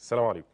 السلام عليكم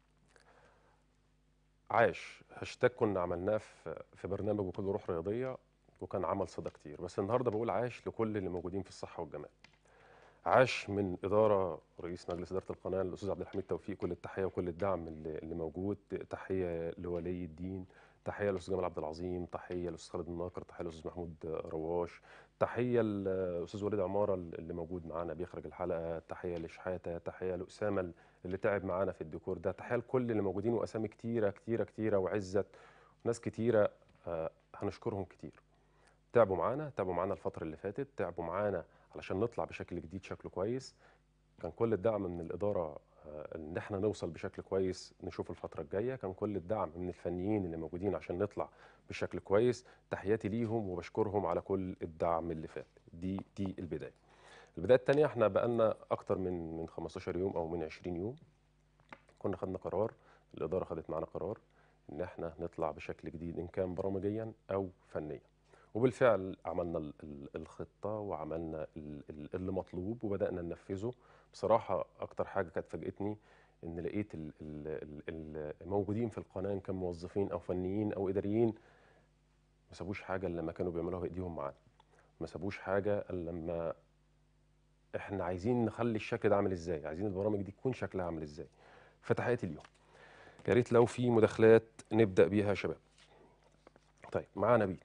عاش هاشتاج كنا عملناه في في برنامج وكل روح رياضيه وكان عمل صدى كتير بس النهارده بقول عاش لكل اللي موجودين في الصحه والجمال عاش من اداره رئيس مجلس اداره القناه الاستاذ عبد الحميد توفيق كل التحيه وكل الدعم اللي اللي موجود تحيه لولي الدين تحيه للاستاذ جمال عبد العظيم تحيه للاستاذ خالد الناقر تحيه للاستاذ محمود رواش تحيه للاستاذ وليد عماره اللي موجود معانا بيخرج الحلقه تحيه لشحاته تحيه لاسامه اللي تعب معانا في الديكور ده تحيه لكل اللي موجودين واسامي كتيره كتيره كتيره وعزت ناس كتيره آه، هنشكرهم كتير تعبوا معانا تعبوا معانا الفتره اللي فاتت تعبوا معانا علشان نطلع بشكل جديد شكله كويس كان كل الدعم من الاداره آه، ان احنا نوصل بشكل كويس نشوف الفتره الجايه كان كل الدعم من الفنيين اللي موجودين عشان نطلع بشكل كويس تحياتي ليهم وبشكرهم على كل الدعم اللي فات دي دي البدايه البدايه الثانيه احنا بقالنا اكتر من من 15 يوم او من 20 يوم كنا خدنا قرار الاداره خدت معانا قرار ان احنا نطلع بشكل جديد ان كان برامجيا او فنيا وبالفعل عملنا ال- ال- الخطه وعملنا ال- ال- اللي مطلوب وبدانا ننفذه بصراحه اكتر حاجه كانت فاجئتني ان لقيت ال- ال- ال- الموجودين في القناه إن كان موظفين او فنيين او اداريين ما سابوش حاجه الا لما كانوا بيعملوها بايديهم معانا ما سابوش حاجه الا لما احنا عايزين نخلي الشكل ده عامل ازاي عايزين البرامج دي تكون شكلها عامل ازاي فتحياتي اليوم يا ريت لو في مداخلات نبدا بيها يا شباب طيب معانا نبيل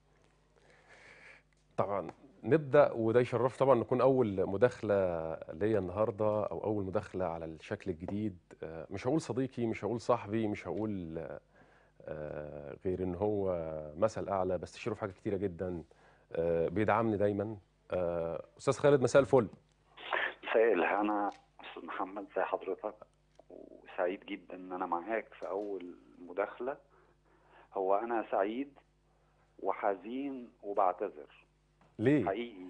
طبعا نبدا وده يشرف طبعا نكون اول مداخله ليا النهارده او اول مداخله على الشكل الجديد آه، مش هقول صديقي مش هقول صاحبي مش هقول آه، آه، غير ان هو مثل اعلى بستشيره في حاجات كتيره جدا آه، بيدعمني دايما آه، استاذ خالد مساء الفل مساء الهنا استاذ محمد زي حضرتك وسعيد جدا ان انا معاك في اول مداخله هو انا سعيد وحزين وبعتذر ليه حقيقي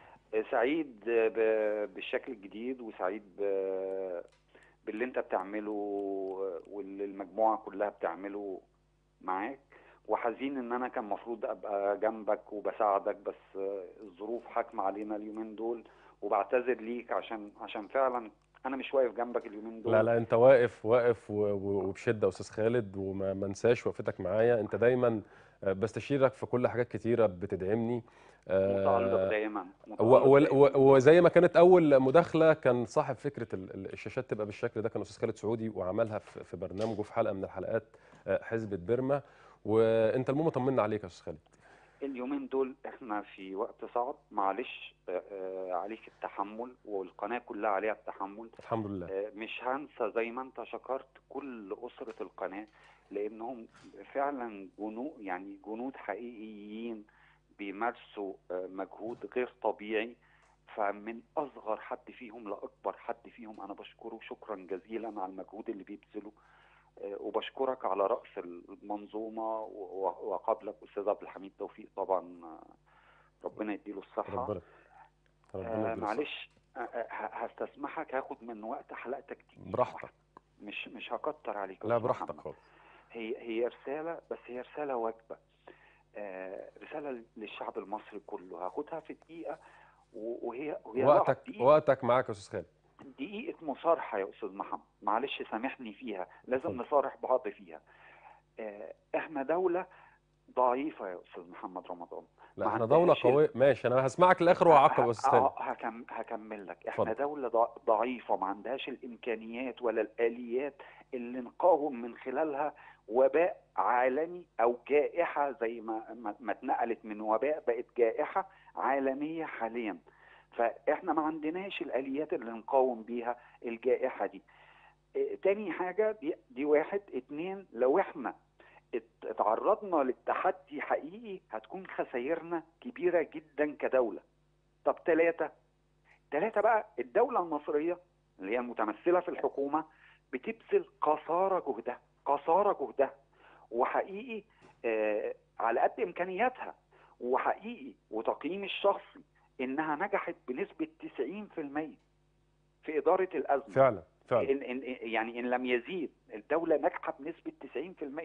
سعيد ب- بالشكل الجديد وسعيد ب- باللي انت بتعمله واللي المجموعه كلها بتعمله معاك وحزين ان انا كان المفروض ابقى جنبك وبساعدك بس الظروف حاكمه علينا اليومين دول وبعتذر ليك عشان عشان فعلا انا مش واقف جنبك اليومين دول لا لا انت واقف واقف و- و- وبشده استاذ خالد وما ما انساش وقفتك معايا انت دايما آه، بستشيرك في كل حاجات كتيره بتدعمني آه، متألق دايما و- متألق و- دايماً. و- وزي ما كانت اول مداخله كان صاحب فكره ال- ال- الشاشات تبقى بالشكل ده كان استاذ خالد سعودي وعملها في في برنامجه في حلقه من الحلقات آه، حزبة بيرما وانت المهم طمنا عليك يا استاذ خالد اليومين دول احنا في وقت صعب معلش آه، آه، عليك التحمل والقناة كلها عليها التحمل الحمد لله آه، مش هنسى زي ما انت شكرت كل أسرة القناة لأنهم فعلا جنود يعني جنود حقيقيين بيمارسوا آه، مجهود غير طبيعي فمن أصغر حد فيهم لأكبر حد فيهم أنا بشكره شكرا جزيلا على المجهود اللي بيبذله آه، وبشكرك على رأس المنظومة و- و- وقبلك أستاذ عبد الحميد توفيق طبعا آه، ربنا يديله الصحة ربنا ربنا آه يديله الصحة. معلش آه، آه، ه- هستسمحك هاخد من وقت حلقتك دقيقة براحتك واحدة. مش مش هكتر عليك يا لا أستاذ براحتك محمد. خالص هي هي رسالة بس هي رسالة واجبة آه رسالة للشعب المصري كله هاخدها في دقيقة و- وهي وهي وقتك دقيقة, وقتك معاك يا استاذ خالد دقيقة مصارحة يا أستاذ محمد معلش سامحني فيها لازم اتفضل. نصارح بعض فيها آه احنا دولة ضعيفة يا أستاذ محمد رمضان لا ما احنا دوله عندهاش ال- قويه ماشي انا هسمعك للاخر وهعقب يا استاذ خالد آه، هكم هكمل لك احنا اتفضل. دولة ضع- ضعيفة ما عندهاش الامكانيات ولا الاليات اللي نقاوم من خلالها وباء عالمي او جائحة زي ما ما- ما اتنقلت من وباء بقت جائحة عالمية حاليا فاحنا ما عندناش الاليات اللي نقاوم بيها الجائحة دي إيه، تاني حاجة دي, دي واحد اتنين لو احنا ات- اتعرضنا للتحدي حقيقي هتكون خسائرنا كبيرة جدا كدولة طب ثلاثة ثلاثة بقى الدولة المصرية اللي هي المتمثلة في الحكومة بتبذل قصارى جهدها قصارى جهدها وحقيقي آه على قد إمكانياتها وحقيقي وتقييمي الشخصي إنها نجحت بنسبة 90% في إدارة الأزمة فعلا فعلا إن إن يعني ان لم يزيد الدوله ناجحه بنسبه 90%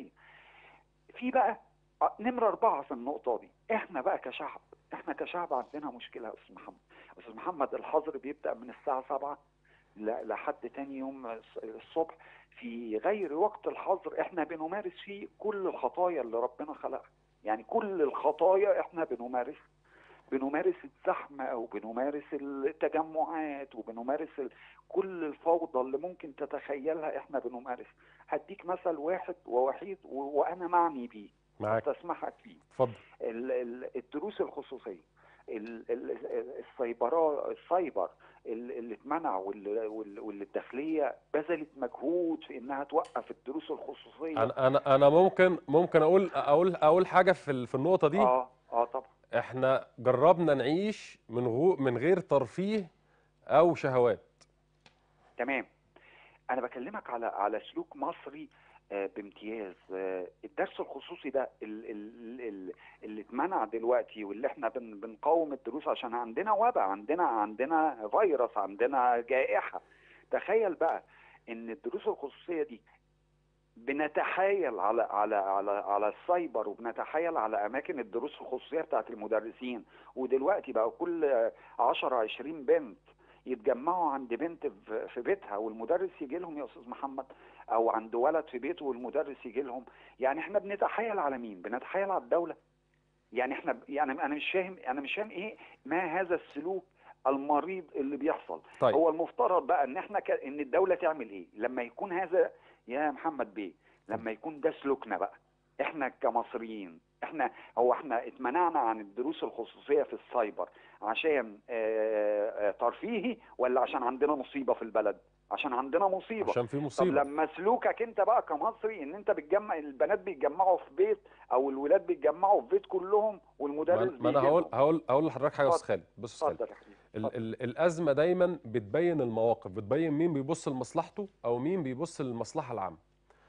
في بقى آه، نمره اربعه في النقطه دي احنا بقى كشعب احنا كشعب عندنا مشكله يا استاذ محمد استاذ محمد الحظر بيبدا من الساعه 7 ل- لحد تاني يوم الص- الصبح في غير وقت الحظر احنا بنمارس فيه كل الخطايا اللي ربنا خلقها يعني كل الخطايا احنا بنمارس بنمارس الزحمة أو بنمارس التجمعات وبنمارس ال... كل الفوضى اللي ممكن تتخيلها احنا بنمارس هديك مثل واحد ووحيد و... وأنا معني بيه معاك استسمحك فيه اتفضل ال- ال- الدروس الخصوصية ال- ال- السيبرا السايبر ال- اللي اتمنع وال- وال- واللي الداخلية بذلت مجهود في انها توقف الدروس الخصوصية انا انا انا ممكن ممكن اقول اقول اقول حاجه في ال- في النقطه دي اه اه طبعا احنا جربنا نعيش من غو من غير ترفيه او شهوات تمام انا بكلمك على على سلوك مصري آه، بامتياز آه، الدرس الخصوصي ده ال- ال- ال- اللي اتمنع دلوقتي واللي احنا بن- بنقاوم الدروس عشان عندنا وباء عندنا عندنا فيروس عندنا جائحة تخيل بقى ان الدروس الخصوصية دي بنتحايل على على على على السايبر وبنتحايل على اماكن الدروس الخصوصيه بتاعت المدرسين ودلوقتي بقى كل 10 20 بنت يتجمعوا عند بنت في في بيتها والمدرس يجي لهم يا استاذ محمد او عند ولد في بيته والمدرس يجي لهم يعني احنا بنتحايل على مين بنتحايل على الدوله يعني احنا يعني انا مش فاهم انا مش فاهم ايه ما هذا السلوك المريض اللي بيحصل طيب هو المفترض بقى ان احنا ك... ان الدوله تعمل ايه لما يكون هذا يا محمد بيه لما يكون ده سلوكنا بقى احنا كمصريين احنا هو احنا اتمنعنا عن الدروس الخصوصيه في السايبر عشان آه، آه، ترفيهي ولا عشان عندنا مصيبه في البلد عشان عندنا مصيبه عشان في طب مصيبه لما سلوكك انت بقى كمصري ان انت بتجمع البنات بيتجمعوا في بيت او الولاد بيتجمعوا في بيت كلهم ما والمدرس ما انا بيجي هقول لهم. هقول هقول لحضرتك حاجه يا استاذ اتفضل. خالد بص يا أستاذ خالد اتفضل يا حبيبي ال اتفضل. ال الازمه دايما بتبين المواقف بتبين مين بيبص لمصلحته او مين بيبص للمصلحه العامه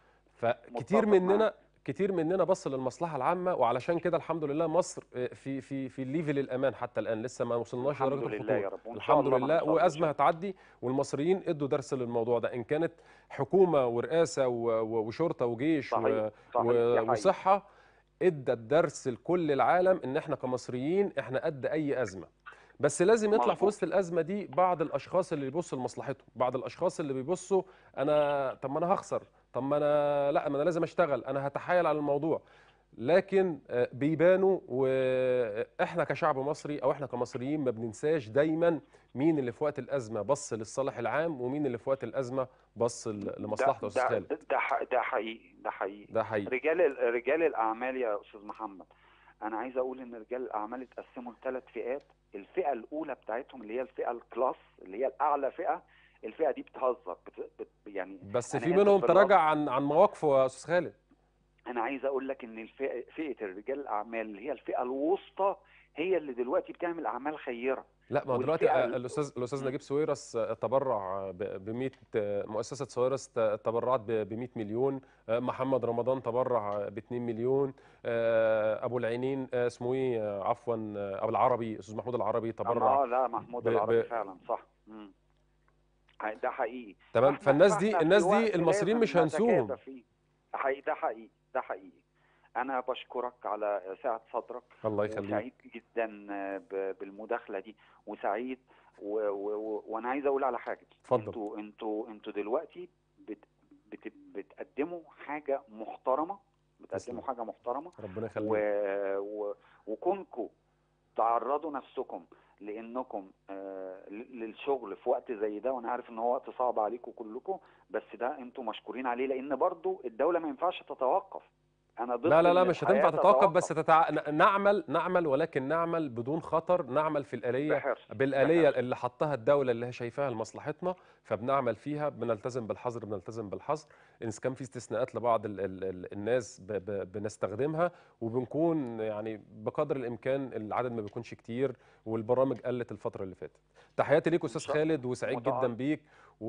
فكتير متفق مننا معاك. كتير مننا بص للمصلحه العامه وعلشان كده الحمد لله مصر آه، في في في الليفل الامان حتى الان لسه ما وصلناش الحمد لدرجه لله يا الخطوره رب وإن شاء الحمد الله ما لله نوصلش. وازمه هتعدي والمصريين ادوا درس للموضوع ده ان كانت حكومه ورئاسه و- و- وشرطه وجيش و- صحيح صحيح و- دي حقيقة. وصحه ادى الدرس لكل العالم ان احنا كمصريين احنا قد اي ازمه بس لازم يطلع في مظبوط. وسط الازمه دي بعض الاشخاص اللي بيبصوا لمصلحتهم بعض الاشخاص اللي بيبصوا انا طب ما انا هخسر طب ما انا لا ما انا لازم اشتغل انا هتحايل على الموضوع لكن آه، بيبانوا واحنا كشعب مصري او احنا كمصريين ما بننساش دايما مين اللي في وقت الازمه بص للصالح العام ومين اللي في وقت الازمه بص ل- لمصلحته يا ده استاذ ده, خالد ده, ده, ح- ده حقيقي ده حقيقي ده حقيقي رجال ال- رجال الاعمال يا استاذ محمد انا عايز اقول ان رجال الاعمال اتقسموا لثلاث فئات الفئه الاولى بتاعتهم اللي هي الفئه الكلاس اللي هي الاعلى فئه الفئه دي بتهزر بت بت يعني بس أنا في آسف منهم في اللفظ. تراجع عن عن مواقفه يا استاذ خالد انا عايز اقول لك ان الفئه فئه الرجال الاعمال اللي هي الفئه الوسطى هي اللي دلوقتي بتعمل اعمال خيره لا ما هو والفئة دلوقتي آه، ال- الاستاذ الاستاذ مم. نجيب سويرس آه، تبرع ب 100 مؤسسه سويرس ت- تبرعت ب 100 مليون آه، محمد رمضان تبرع ب 2 مليون آه، ابو العينين آه، اسمه ايه آه، عفوا آه، ابو العربي استاذ محمود العربي تبرع اه لا محمود ب- العربي ب- فعلا صح مم. ده حقيقي تمام فإحنا- فالناس فإحنا دي في الناس وقت دي المصريين لازم مش هنسوهم نتكاتف فيه. ده حقيقي ده حقيقي ده حقيقي انا بشكرك على سعه صدرك الله يخليك وسعيد جدا ب- بالمداخله دي وسعيد و... و... و... وانا عايز اقول على حاجه اتفضل. انتوا انتوا انتوا دلوقتي بت... بت... بتقدموا حاجه محترمه بتقدموا تسلم. حاجه محترمه ربنا و... يخليك و... وكونكم تعرضوا نفسكم لانكم آه ل- للشغل في وقت زي ده وانا عارف ان هو وقت صعب عليكم كلكم بس ده انتوا مشكورين عليه لان برضو الدوله ما ينفعش تتوقف انا ضد لا لا لا إن مش الحياة هتنفع تتوقف بس تتع... ن- نعمل نعمل ولكن نعمل بدون خطر نعمل في الآلية بحرص بالآلية بحرص. اللي حطها الدولة اللي هي شايفاها لمصلحتنا فبنعمل فيها بنلتزم بالحظر بنلتزم بالحظر إن كان في استثناءات لبعض ال ال ال الناس ب ب بنستخدمها وبنكون يعني بقدر الإمكان العدد ما بيكونش كتير والبرامج قلت الفترة اللي فاتت تحياتي ليك أستاذ شاء- خالد وسعيد متعال. جدا بيك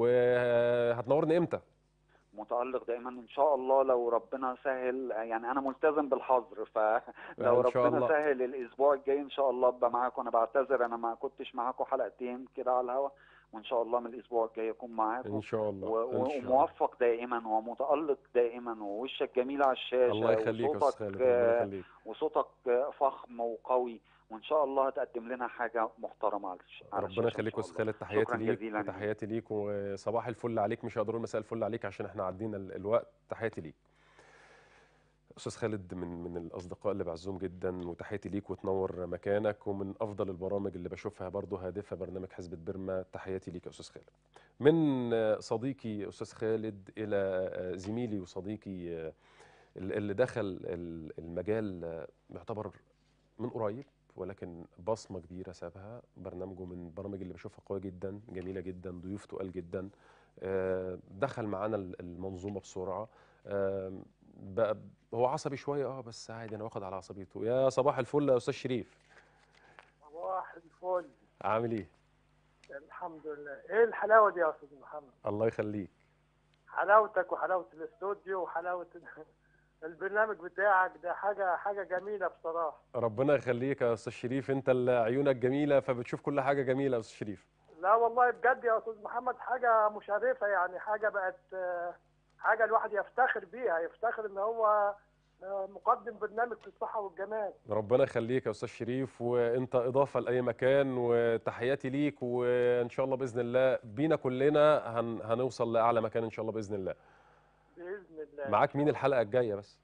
وهتنورني إمتى؟ متألق دايما ان شاء الله لو ربنا سهل يعني انا ملتزم بالحظر فلو إن شاء ربنا الله. سهل الاسبوع الجاي ان شاء الله ابقى معاكم انا بعتذر انا ما كنتش معاكم حلقتين كده على الهوا وان شاء الله من الاسبوع الجاي اكون معاكم ان شاء الله و- ان شاء الله وموفق دائما ومتالق دائما ووشك جميل على الشاشه الله يخليك يا استاذ وصوتك خالد ربنا يخليك وصوتك فخم وقوي وان شاء الله هتقدم لنا حاجه محترمه على الش- على ربنا الشاشه ان يخليك يا شاء استاذ الله خالد تحياتي شكرا ليك جزيلا ليك. وتحياتي ليك وصباح الفل عليك مش هقدر اقول مساء الفل عليك عشان احنا عدينا ال- الوقت تحياتي ليك استاذ خالد من من الاصدقاء اللي بعزهم جدا وتحياتي ليك وتنور مكانك ومن افضل البرامج اللي بشوفها برضو هادفه برنامج حزب بيرما تحياتي ليك يا استاذ خالد من آه، صديقي استاذ خالد الى آه، زميلي وصديقي آه، اللي دخل ال- المجال آه، يعتبر من قريب ولكن بصمه كبيره سابها برنامجه من البرامج اللي بشوفها قويه جدا جميله جدا ضيوف تقال جدا آه، دخل معانا ال- المنظومه بسرعه آه، بقى هو عصبي شويه اه بس عادي انا واخد على عصبيته يا صباح الفل يا استاذ شريف صباح الفل عامل ايه الحمد لله ايه الحلاوه دي يا استاذ محمد الله يخليك حلاوتك وحلاوه الاستوديو وحلاوه البرنامج بتاعك ده حاجه حاجه جميله بصراحه ربنا يخليك يا استاذ شريف انت اللي عيونك جميله فبتشوف كل حاجه جميله يا استاذ شريف لا والله بجد يا استاذ محمد حاجه مشرفه يعني حاجه بقت آه، حاجه الواحد يفتخر بيها يفتخر ان هو آه، مقدم برنامج في الصحه والجمال ربنا يخليك يا استاذ شريف وانت اضافه لاي مكان وتحياتي ليك وان شاء الله باذن الله بينا كلنا هن هنوصل لاعلى مكان ان شاء الله باذن الله باذن الله معاك مين الحلقه الجايه بس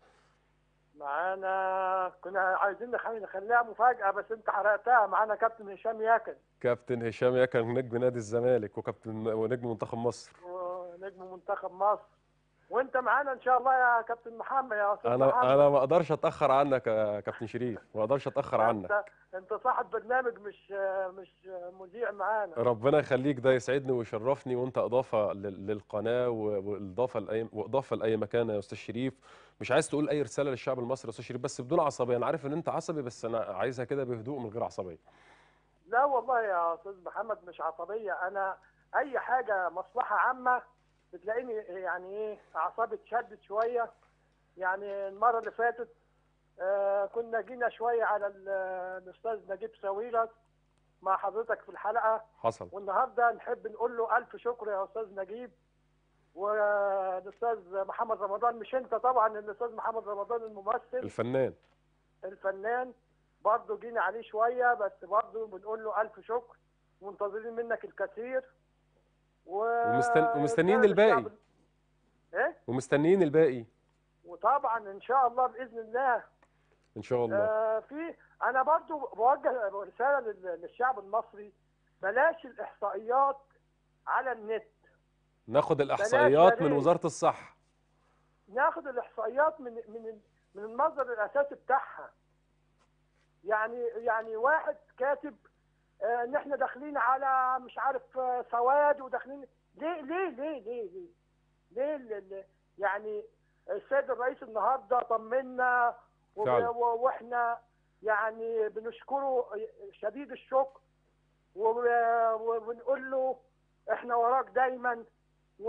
معانا كنا عايزين نخلي- نخليها مفاجاه بس انت حرقتها معانا كابتن هشام ياكن كابتن هشام يكن نجم نادي الزمالك وكابتن ونجم منتخب مصر ونجم منتخب مصر وانت معانا ان شاء الله يا كابتن محمد يا استاذ محمد انا انا ما اقدرش اتاخر عنك يا كابتن شريف ما اقدرش اتاخر عنك انت انت صاحب برنامج مش مش مذيع معانا ربنا يخليك ده يسعدني ويشرفني وانت اضافه لل- للقناه و- واضافه لاي واضافه لاي مكان يا استاذ شريف مش عايز تقول اي رساله للشعب المصري يا استاذ شريف بس بدون عصبيه انا عارف ان انت عصبي بس انا عايزها كده بهدوء من غير عصبيه لا والله يا استاذ محمد مش عصبيه انا اي حاجه مصلحه عامه بتلاقيني يعني ايه اعصابي اتشدت شويه يعني المره اللي فاتت آه كنا جينا شويه على ال- الاستاذ نجيب ساويرس مع حضرتك في الحلقه حصل والنهارده نحب نقول له الف شكر يا استاذ نجيب والاستاذ محمد رمضان مش انت طبعا الاستاذ محمد رمضان الممثل الفنان الفنان برضه جينا عليه شويه بس برضه بنقول له الف شكر منتظرين منك الكثير و... ومستن- ومستنيين رسالة الباقي. للشعب- ايه ومستنيين الباقي وطبعا ان شاء الله باذن الله ان شاء الله آه في انا برضه بوجه رساله لل- للشعب المصري بلاش الاحصائيات على النت ناخد الاحصائيات من بلاش. وزاره الصحه ناخد الاحصائيات من من من المصدر الاساسي بتاعها يعني يعني واحد كاتب آه، ان احنا داخلين على مش عارف آه، سواد وداخلين ليه ليه ليه ليه ليه ليه ال- ال- يعني السيد الرئيس النهارده طمنا وب- فعلا. و- واحنا يعني بنشكره شديد الشكر وب- وبنقول له احنا وراك دايما و...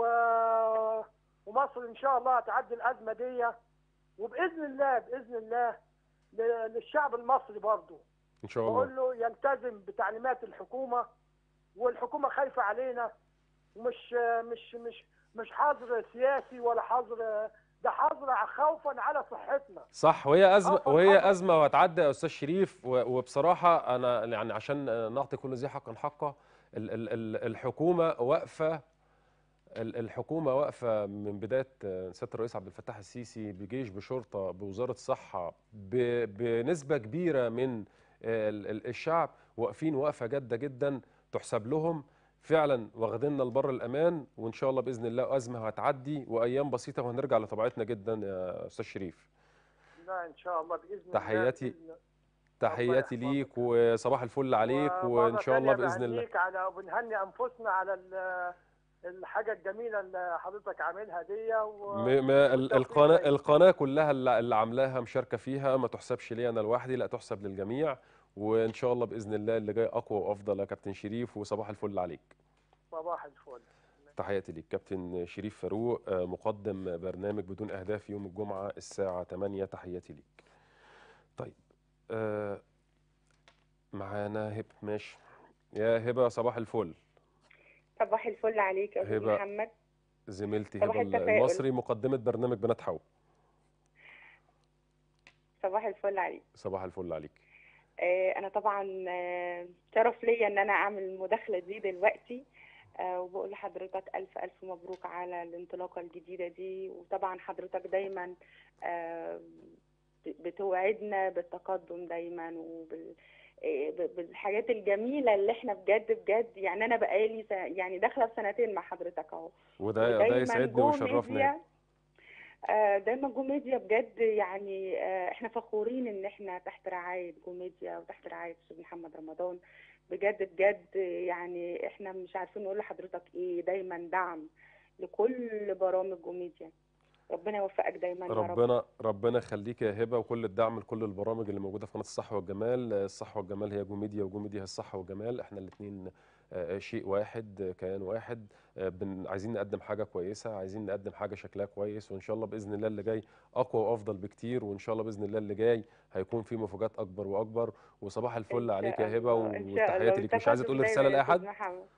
ومصر ان شاء الله هتعدي الازمه دي وباذن الله باذن الله ل- للشعب المصري برضه ان شاء الله بقول له يلتزم بتعليمات الحكومه والحكومه خايفه علينا ومش مش مش مش حظر سياسي ولا حظر ده حظر خوفا على صحتنا صح وهي ازمه آه، وهي طبعاً. ازمه وهتعدي يا استاذ شريف و- وبصراحه انا يعني عشان نعطي كل ذي حق حقه ال- ال- ال- الحكومه واقفه ال- الحكومه واقفه من بدايه سياده الرئيس عبد الفتاح السيسي بجيش بشرطه بوزاره الصحه ب- بنسبه كبيره من ال- ال- الشعب واقفين وقفه جاده جدا تحسب لهم فعلا واخديننا لبر الامان وان شاء الله باذن الله ازمه هتعدي وايام بسيطه وهنرجع لطبيعتنا جدا يا استاذ شريف لا ان شاء الله باذن تحياتي الله بإذن تحياتي يحفظك. ليك وصباح الفل عليك ومرة وان شاء الله تانية باذن الله بهنيك على وبنهني انفسنا على ال- الحاجه الجميله اللي حضرتك عاملها دي و... م- ما ال- والتوفيق القناه دايما. القناه كلها اللي اللي عاملاها مشاركه فيها ما تحسبش لي انا لوحدي لا تحسب للجميع وان شاء الله باذن الله اللي جاي اقوى وافضل يا كابتن شريف وصباح الفل عليك صباح الفل تحياتي ليك كابتن شريف فاروق آه، مقدم برنامج بدون اهداف يوم الجمعه الساعه 8 تحياتي ليك طيب آه، معانا هبه ماشي يا هبه صباح الفل صباح الفل عليك يا استاذ هبة محمد زميلتي صباح هبه التفاؤل. المصري مقدمه برنامج بنات حو صباح الفل عليك صباح الفل عليك آه، انا طبعا آه، شرف ليا ان انا اعمل المداخله دي دلوقتي آه، وبقول لحضرتك الف الف مبروك على الانطلاقه الجديده دي وطبعا حضرتك دايما آه، بتوعدنا بالتقدم دايما وبال آه، ب- بالحاجات الجميله اللي احنا بجد بجد يعني انا بقالي س- يعني داخله في سنتين مع حضرتك اهو وده ده ودايما يسعدني جو ويشرفني ميديا آه، دايما جو ميديا بجد يعني آه، احنا فخورين ان احنا تحت رعاية جو ميديا وتحت رعاية استاذ محمد رمضان بجد بجد يعني احنا مش عارفين نقول لحضرتك ايه دايما دعم لكل برامج جو ميديا ربنا يوفقك دايما يا رب ربنا ربنا يخليك يا هبه وكل الدعم لكل البرامج اللي موجوده في قناه الصحه والجمال الصحه والجمال هي جو ميديا وجو ميديا هي الصحه والجمال احنا الاثنين شيء واحد آه، كيان واحد آه، بن- عايزين نقدم حاجه كويسه عايزين نقدم حاجه شكلها كويس وان شاء الله باذن الله اللي جاي اقوى وافضل بكتير وان شاء الله باذن الله اللي جاي هيكون في مفاجات اكبر واكبر وصباح الفل إن عليك شاء يا هبه الله، إن شاء الله. وتحياتي ليك مش عايزه والتقدم تقول رساله دايما يا لاي أستاذ حد محمد.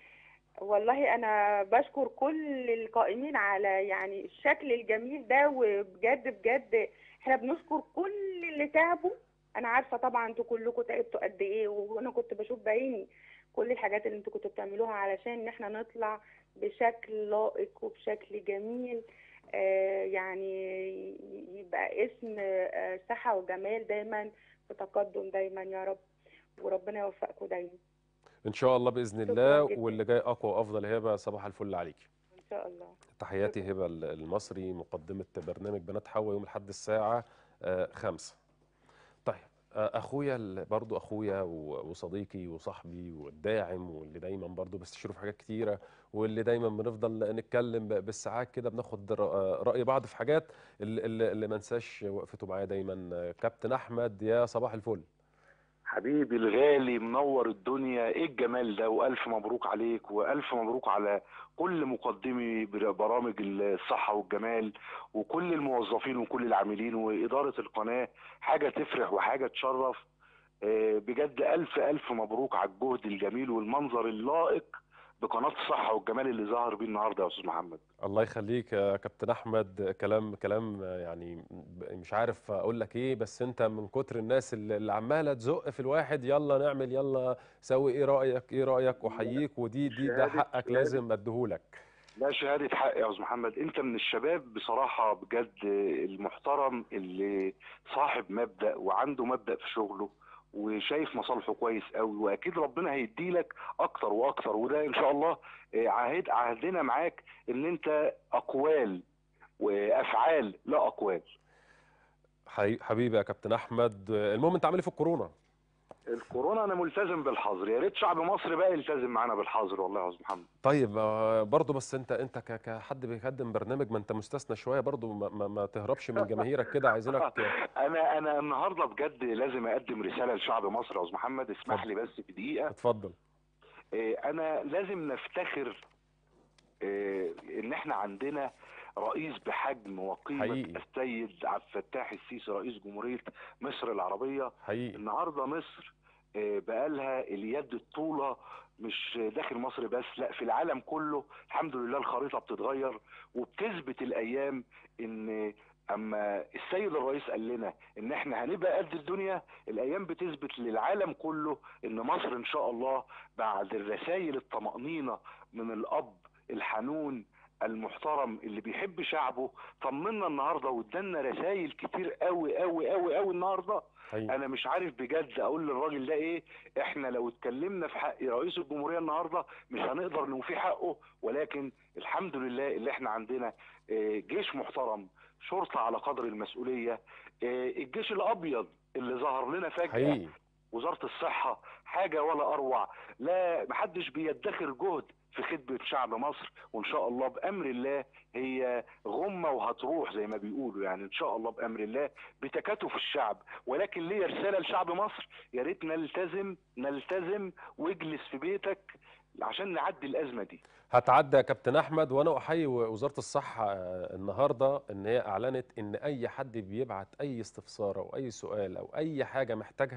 والله انا بشكر كل القائمين على يعني الشكل الجميل ده وبجد بجد احنا بنشكر كل اللي تعبوا انا عارفه طبعا انتوا كلكم تعبتوا قد ايه وانا كنت بشوف بعيني كل الحاجات اللي انتوا كنتوا بتعملوها علشان ان احنا نطلع بشكل لائق وبشكل جميل آه يعني يبقى اسم آه صحة وجمال دايما في تقدم دايما يا رب وربنا يوفقكم دايما ان شاء الله باذن شكراً الله جداً. واللي جاي اقوى وافضل يا هبه صباح الفل عليك ان شاء الله تحياتي هبة المصري مقدمة برنامج بنات حوا يوم الأحد الساعة آه، خمسة طيب آه، أخويا ال- برضو أخويا و- وصديقي وصاحبي والداعم واللي دايما برضو بستشيره في حاجات كتيرة واللي دايما بنفضل نتكلم ب- بالساعات كده بناخد ر- آه، رأي بعض في حاجات اللي, اللي اللي ما انساش وقفته معايا دايما آه، كابتن أحمد يا صباح الفل حبيبي الغالي منور الدنيا ايه الجمال ده والف مبروك عليك والف مبروك على كل مقدمي بر- برامج الصحة والجمال وكل الموظفين وكل العاملين وإدارة القناة حاجة تفرح وحاجة تشرف آه، بجد ألف ألف مبروك على الجهد الجميل والمنظر اللائق بقناة الصحة والجمال اللي ظهر بيه النهاردة يا أستاذ محمد الله يخليك يا كابتن احمد كلام كلام يعني ب- مش عارف اقول لك ايه بس انت من كتر الناس اللي اللي عماله تزق في الواحد يلا نعمل يلا سوي ايه رايك ايه رايك احييك ودي دي ده شهادة- حقك شهادة. لازم اديهولك لا شهادة حق يا أستاذ محمد أنت من الشباب بصراحة بجد المحترم اللي صاحب مبدأ وعنده مبدأ في شغله وشايف مصالحه كويس قوي واكيد ربنا هيديلك اكتر واكتر وده ان شاء الله آه، عهد عهدنا معاك ان انت اقوال وافعال لا اقوال حي- حبيبي يا كابتن احمد المهم انت عامل ايه في الكورونا الكورونا انا ملتزم بالحظر يا ريت شعب مصر بقى يلتزم معانا بالحظر والله يا استاذ محمد طيب آه، برضه بس انت انت ك- كحد بيقدم برنامج ما انت مستثنى شويه برضه ما, ما, ما تهربش من جماهيرك كده عايزينك انا انا النهارده بجد لازم اقدم رساله لشعب مصر يا استاذ محمد اسمح اتفضل. لي بس في دقيقه اتفضل آه، انا لازم نفتخر آه، ان احنا عندنا رئيس بحجم وقيمه حقيقي. السيد عبد الفتاح السيسي رئيس جمهوريه مصر العربيه حقيقي النهارده مصر آه، بقالها اليد الطولة مش داخل مصر بس لا في العالم كله الحمد لله الخريطة بتتغير وبتثبت الأيام إن أما السيد الرئيس قال لنا إن إحنا هنبقى قد الدنيا الأيام بتثبت للعالم كله إن مصر إن شاء الله بعد الرسائل الطمأنينة من الأب الحنون المحترم اللي بيحب شعبه طمنا النهارده وادانا رسائل كتير قوي قوي قوي قوي النهارده حقيقي انا مش عارف بجد اقول للراجل ده ايه احنا لو اتكلمنا في حق رئيس الجمهوريه النهارده مش هنقدر نوفي حقه ولكن الحمد لله اللي احنا عندنا آه، جيش محترم شرطه على قدر المسؤوليه آه، الجيش الابيض اللي ظهر لنا فجاه حقيقي وزاره الصحه حاجه ولا اروع لا محدش بيدخر جهد في خدمه شعب مصر وان شاء الله بامر الله هي غمه وهتروح زي ما بيقولوا يعني ان شاء الله بامر الله بتكاتف الشعب ولكن ليا رساله لشعب مصر يا ريت نلتزم نلتزم واجلس في بيتك عشان نعدي الازمه دي هتعدى يا كابتن احمد وانا احيي وزاره الصحه آه، النهارده ان هي اعلنت ان اي حد بيبعت اي استفسار او اي سؤال او اي حاجه محتاجها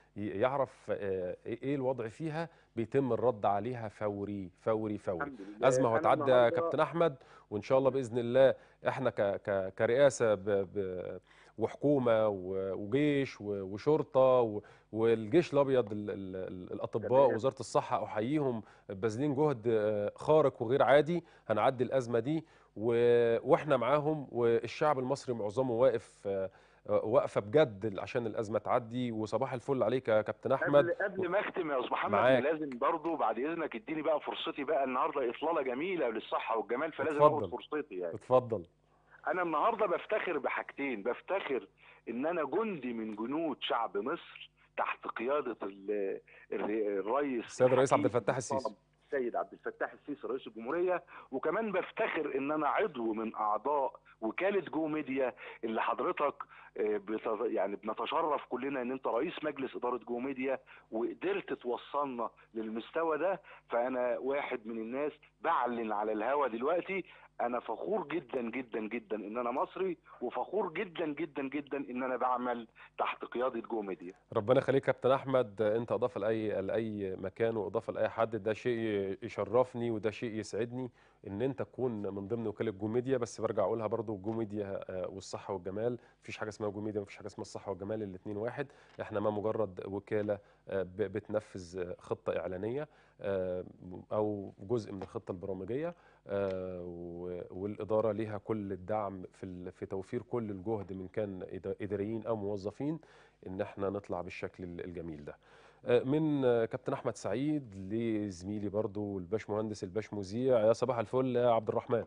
ي- يعرف آه، ايه إيه الوضع فيها بيتم الرد عليها فوري فوري فوري الحمد لله ازمه أنا وهتعدي يا النهاردة- كابتن احمد وان شاء الله باذن الله احنا ك ك كرئاسه ب ب وحكومه و- وجيش و- وشرطه و- والجيش الابيض ال- ال- ال- الاطباء تمام. وزاره الصحه احييهم باذلين جهد آه، خارق وغير عادي هنعدي الازمه دي و- واحنا معاهم والشعب المصري معظمه واقف آه، آه، واقفه بجد عشان الازمه تعدي وصباح الفل عليك يا كابتن احمد قبل قبل ما اختم يا استاذ محمد معاك. أنا لازم برضو بعد اذنك اديني بقى فرصتي بقى النهارده اطلاله جميله للصحه والجمال فلازم اتفضل. اخد فرصتي يعني اتفضل انا النهارده بفتخر بحاجتين بفتخر ان انا جندي من جنود شعب مصر تحت قياده ال- الر- الرئيس السيد الرئيس عبد الحكيم الفتاح السيسي. المحترم السيد عبد الفتاح السيسي رئيس الجمهوريه وكمان بفتخر ان انا عضو من اعضاء وكاله جو ميديا اللي حضرتك آه، بت- يعني بنتشرف كلنا ان انت رئيس مجلس اداره جو ميديا وقدرت توصلنا للمستوى ده فانا واحد من الناس بعلن على الهوا دلوقتي انا فخور جدا جدا جدا ان انا مصري وفخور جدا جدا جدا ان انا بعمل تحت قياده جو ميديا ربنا يخليك يا كابتن احمد انت اضافه لاي لاي مكان واضافه لاي حد ده شيء يشرفني وده شيء يسعدني ان انت تكون من ضمن وكاله جو ميديا بس برجع اقولها برضو جو ميديا آه، والصحه والجمال مفيش حاجه اسمها جو ميديا مفيش حاجه اسمها الصحه والجمال الاثنين واحد احنا ما مجرد وكاله آه، ب- بتنفذ آه، خطه اعلانيه آه، او جزء من الخطه البرامجيه آه، و- والاداره ليها كل الدعم في ال- في توفير كل الجهد من كان إدا- اداريين او موظفين ان احنا نطلع بالشكل ال- الجميل ده آه، من آه، كابتن احمد سعيد لزميلي برضو الباش مهندس الباش مذيع يا صباح الفل يا عبد الرحمن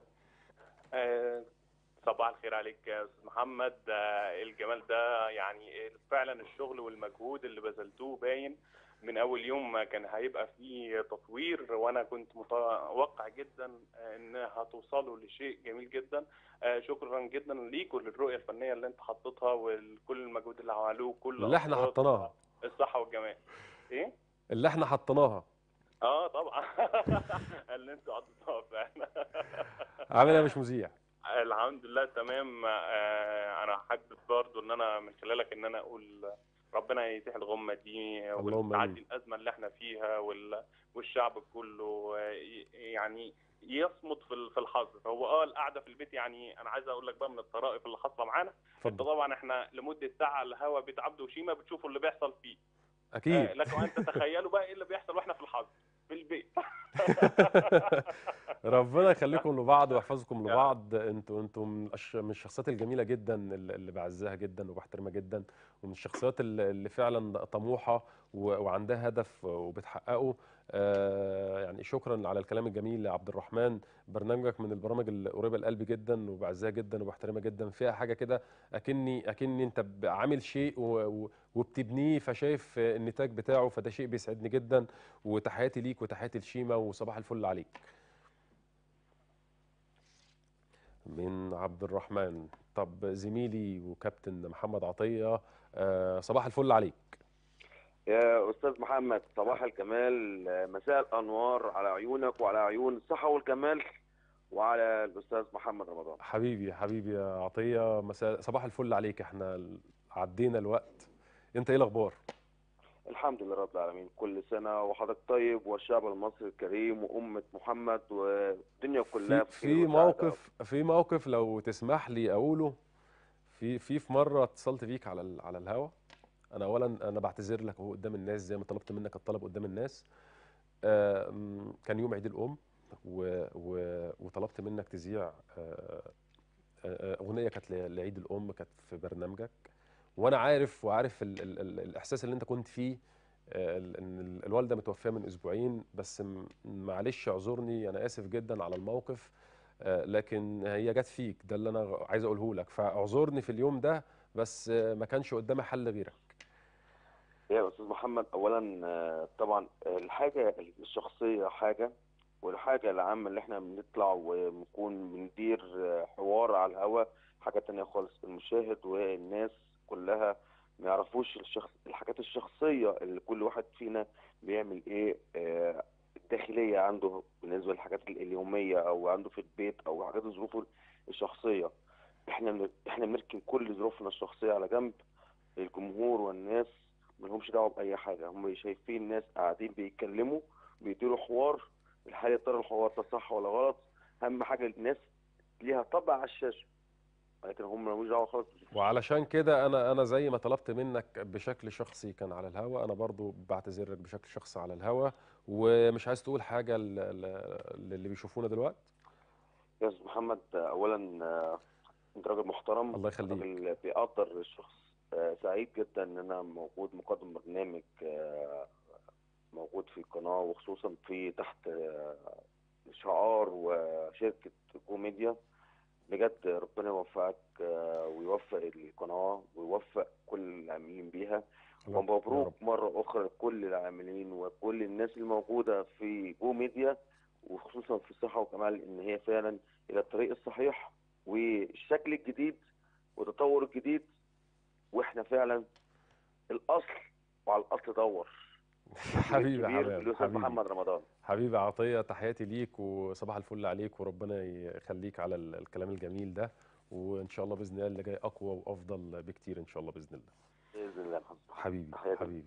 آه، صباح الخير عليك يا استاذ محمد آه، الجمال ده يعني فعلا الشغل والمجهود اللي بذلتوه باين من اول يوم كان هيبقى فيه تطوير وانا كنت متوقع جدا ان هتوصلوا لشيء جميل جدا آه، شكرا جدا ليك وللرؤيه الفنيه اللي انت حطيتها وكل المجهود اللي عملوه كل اللي احنا أفراد حطيناها الصحه والجمال ايه اللي احنا حطيناها اه طبعا اللي انتوا حطيتوها فعلا عامل ايه يا مش مذيع الحمد لله تمام آه، انا حابب برضو ان انا من خلالك ان انا اقول ربنا يزيح الغمه دي اللهم وتعدي آمين. الازمه اللي احنا فيها وال- والشعب كله آه، ي- يعني يصمت في ال- في الحظر هو اه القعده في البيت يعني انا عايز اقول لك بقى من الطرائف اللي حاصله معانا انت اتفضل طبعا احنا لمده ساعه على الهوا بيت عبده وشيما بتشوفوا اللي بيحصل فيه آه، اكيد لكن انت تخيلوا بقى ايه اللي بيحصل واحنا في الحظر في البيت ربنا يخليكم لبعض ويحفظكم يا لبعض انتوا انتوا من الأش- من الشخصيات الجميله جدا اللي اللي بعزها جدا وبحترمها جدا ومن الشخصيات اللي اللي فعلا طموحه و- وعندها هدف وبتحققه آه، يعني شكرا على الكلام الجميل يا عبد الرحمن برنامجك من البرامج اللي قريبه لقلبي جدا وبعزها جدا وبحترمها جدا فيها حاجه كده اكني اكني انت ب- عامل شيء و- و- وبتبنيه فشايف النتاج بتاعه فده شيء بيسعدني جدا وتحياتي ليك وتحياتي لشيما وصباح الفل عليك من عبد الرحمن طب زميلي وكابتن محمد عطية آه، صباح الفل عليك يا استاذ محمد صباح الكمال مساء الانوار على عيونك وعلى عيون الصحه والكمال وعلى الاستاذ محمد رمضان حبيبي حبيبي يا عطية مساء صباح الفل عليك احنا ال- عدينا الوقت انت ايه الاخبار الحمد لله رب العالمين كل سنه وحضرتك طيب والشعب المصري الكريم وامه محمد والدنيا كلها في بخير في وسعادة. موقف في موقف لو تسمح لي اقوله في في في مره اتصلت بيك على ال- على الهوا انا اولا انا بعتذر لك اهو قدام الناس زي ما طلبت منك الطلب قدام الناس آم، كان يوم عيد الام و و وطلبت منك تذيع آه، آه، اغنيه كانت ل- لعيد الام كانت في برنامجك وانا عارف وعارف ال ال ال الاحساس اللي انت كنت فيه آه، ال- ان ال- الوالده متوفيه من اسبوعين بس م- معلش اعذرني انا اسف جدا على الموقف آه، لكن هي جت فيك ده اللي انا عايز اقوله لك فاعذرني في اليوم ده بس آه، ما كانش قدامي حل غيرك يا استاذ محمد اولا آه، طبعا الحاجه الشخصيه حاجه والحاجه العامه اللي احنا بنطلع ونكون بندير آه، حوار على الهوا حاجه تانية خالص المشاهد والناس كلها ما يعرفوش الشخص الحاجات الشخصيه اللي كل واحد فينا بيعمل ايه آه، الداخليه عنده بالنسبه للحاجات اليوميه او عنده في البيت او حاجات ظروفه الشخصيه احنا بن- احنا بنركن كل ظروفنا الشخصيه على جنب الجمهور والناس ملهمش لهمش دعوه باي حاجه هم شايفين ناس قاعدين بيتكلموا بيديروا حوار الحال يا ترى الحوار ده صح ولا غلط اهم حاجه الناس ليها طبع على الشاشه لكن هم ملوش دعوه خالص وعلشان كده انا انا زي ما طلبت منك بشكل شخصي كان على الهوا انا برضو بعتذر لك بشكل شخصي على الهوا ومش عايز تقول حاجه ل- ل- للي بيشوفونا دلوقتي يا استاذ محمد اولا آه، انت راجل محترم الله يخليك. راجل بيقدر الشخص آه، سعيد جدا ان انا موجود مقدم برنامج آه، موجود في القناه وخصوصا في تحت آه، شعار وشركه جو ميديا بجد ربنا يوفقك آه، ويوفق القناه ويوفق كل العاملين بيها يا رب. ومبروك مرة أخرى لكل العاملين وكل الناس الموجودة في جو ميديا وخصوصا في الصحة والكمال إن هي فعلا إلى الطريق الصحيح والشكل الجديد والتطور الجديد وإحنا فعلا الأصل وعلى الأصل دور حبيبي كبير حبيبي الأستاذ حبيبي محمد رمضان حبيبي عطيه تحياتي ليك وصباح الفل عليك وربنا يخليك على ال- الكلام الجميل ده وان شاء الله باذن الله اللي جاي اقوى وافضل بكتير ان شاء الله باذن الله بإذن الله يا محمد حبيبي تحياتي. حبيبي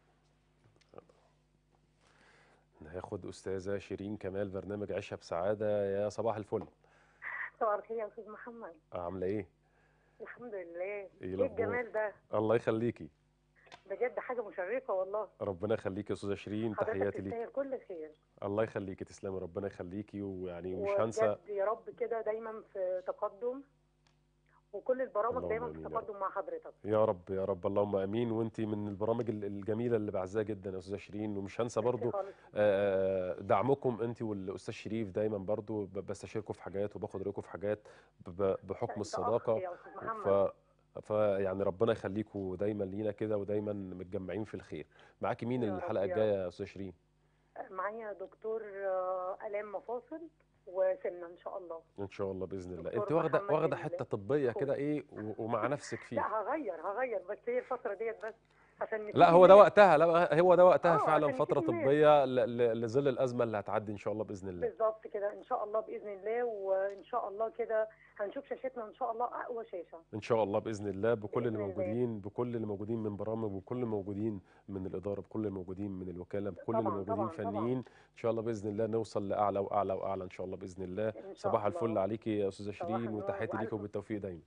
ناخد استاذه شيرين كمال برنامج عيشها بسعاده يا صباح الفل صباح الخير يا استاذ محمد عامله ايه الحمد لله ايه ايه الاخبار الجمال ده الله يخليكي بجد حاجه مشرفه والله ربنا يخليكي يا استاذه شيرين حضرتك تحياتي ليك تستاهل كل خير الله يخليكي تسلمي ربنا يخليكي ويعني مش هنسى وبجد يا رب كده دايما في تقدم وكل البرامج اللهم دايما في آمين يا رب. تقدم مع حضرتك يا رب يا رب اللهم امين وانت من البرامج ال- الجميله اللي بعزها جدا يا استاذه شيرين ومش هنسى برضو خالص. آه، دعمكم انت والاستاذ شريف دايما برضو ب- بستشيركم في حاجات وباخد رايكم في حاجات ب- ب- بحكم أنت الصداقه أخ يا استاذ ف محمد فيعني ربنا يخليكم دايما لينا كده ودايما متجمعين في الخير معاكي مين يا رب الحلقه يا الجايه يا استاذ شيرين معايا دكتور آه، الام مفاصل وسمنه ان شاء الله ان شاء الله باذن الله دكتور انت واخده محمد واخده ال- حته طبيه خوف. كده ايه و- ومع نفسك لا فيها هغير هغير بس هي الفتره ديت بس عشان لا نفيد هو ده الناس. وقتها لا هو ده وقتها آه، فعلا عشان فتره نفيد الناس. طبيه ل- ل- لظل الازمه اللي هتعدي ان شاء الله باذن الله بالظبط كده ان شاء الله باذن الله وان شاء الله كده هنشوف شاشتنا ان شاء الله اقوى شاشه ان شاء الله باذن الله بكل اللي بإذن الله. موجودين بكل اللي موجودين من برامج وكل اللي موجودين من الاداره بكل اللي موجودين من الوكاله بكل اللي طبعاً، موجودين طبعاً، طبعاً. فنيين ان شاء الله باذن الله نوصل لاعلى واعلى واعلى ان شاء الله باذن الله إن شاء صباح الفل الله. عليكي يا استاذه صباح شيرين النور وتحياتي ليكي وألف- وبالتوفيق دايما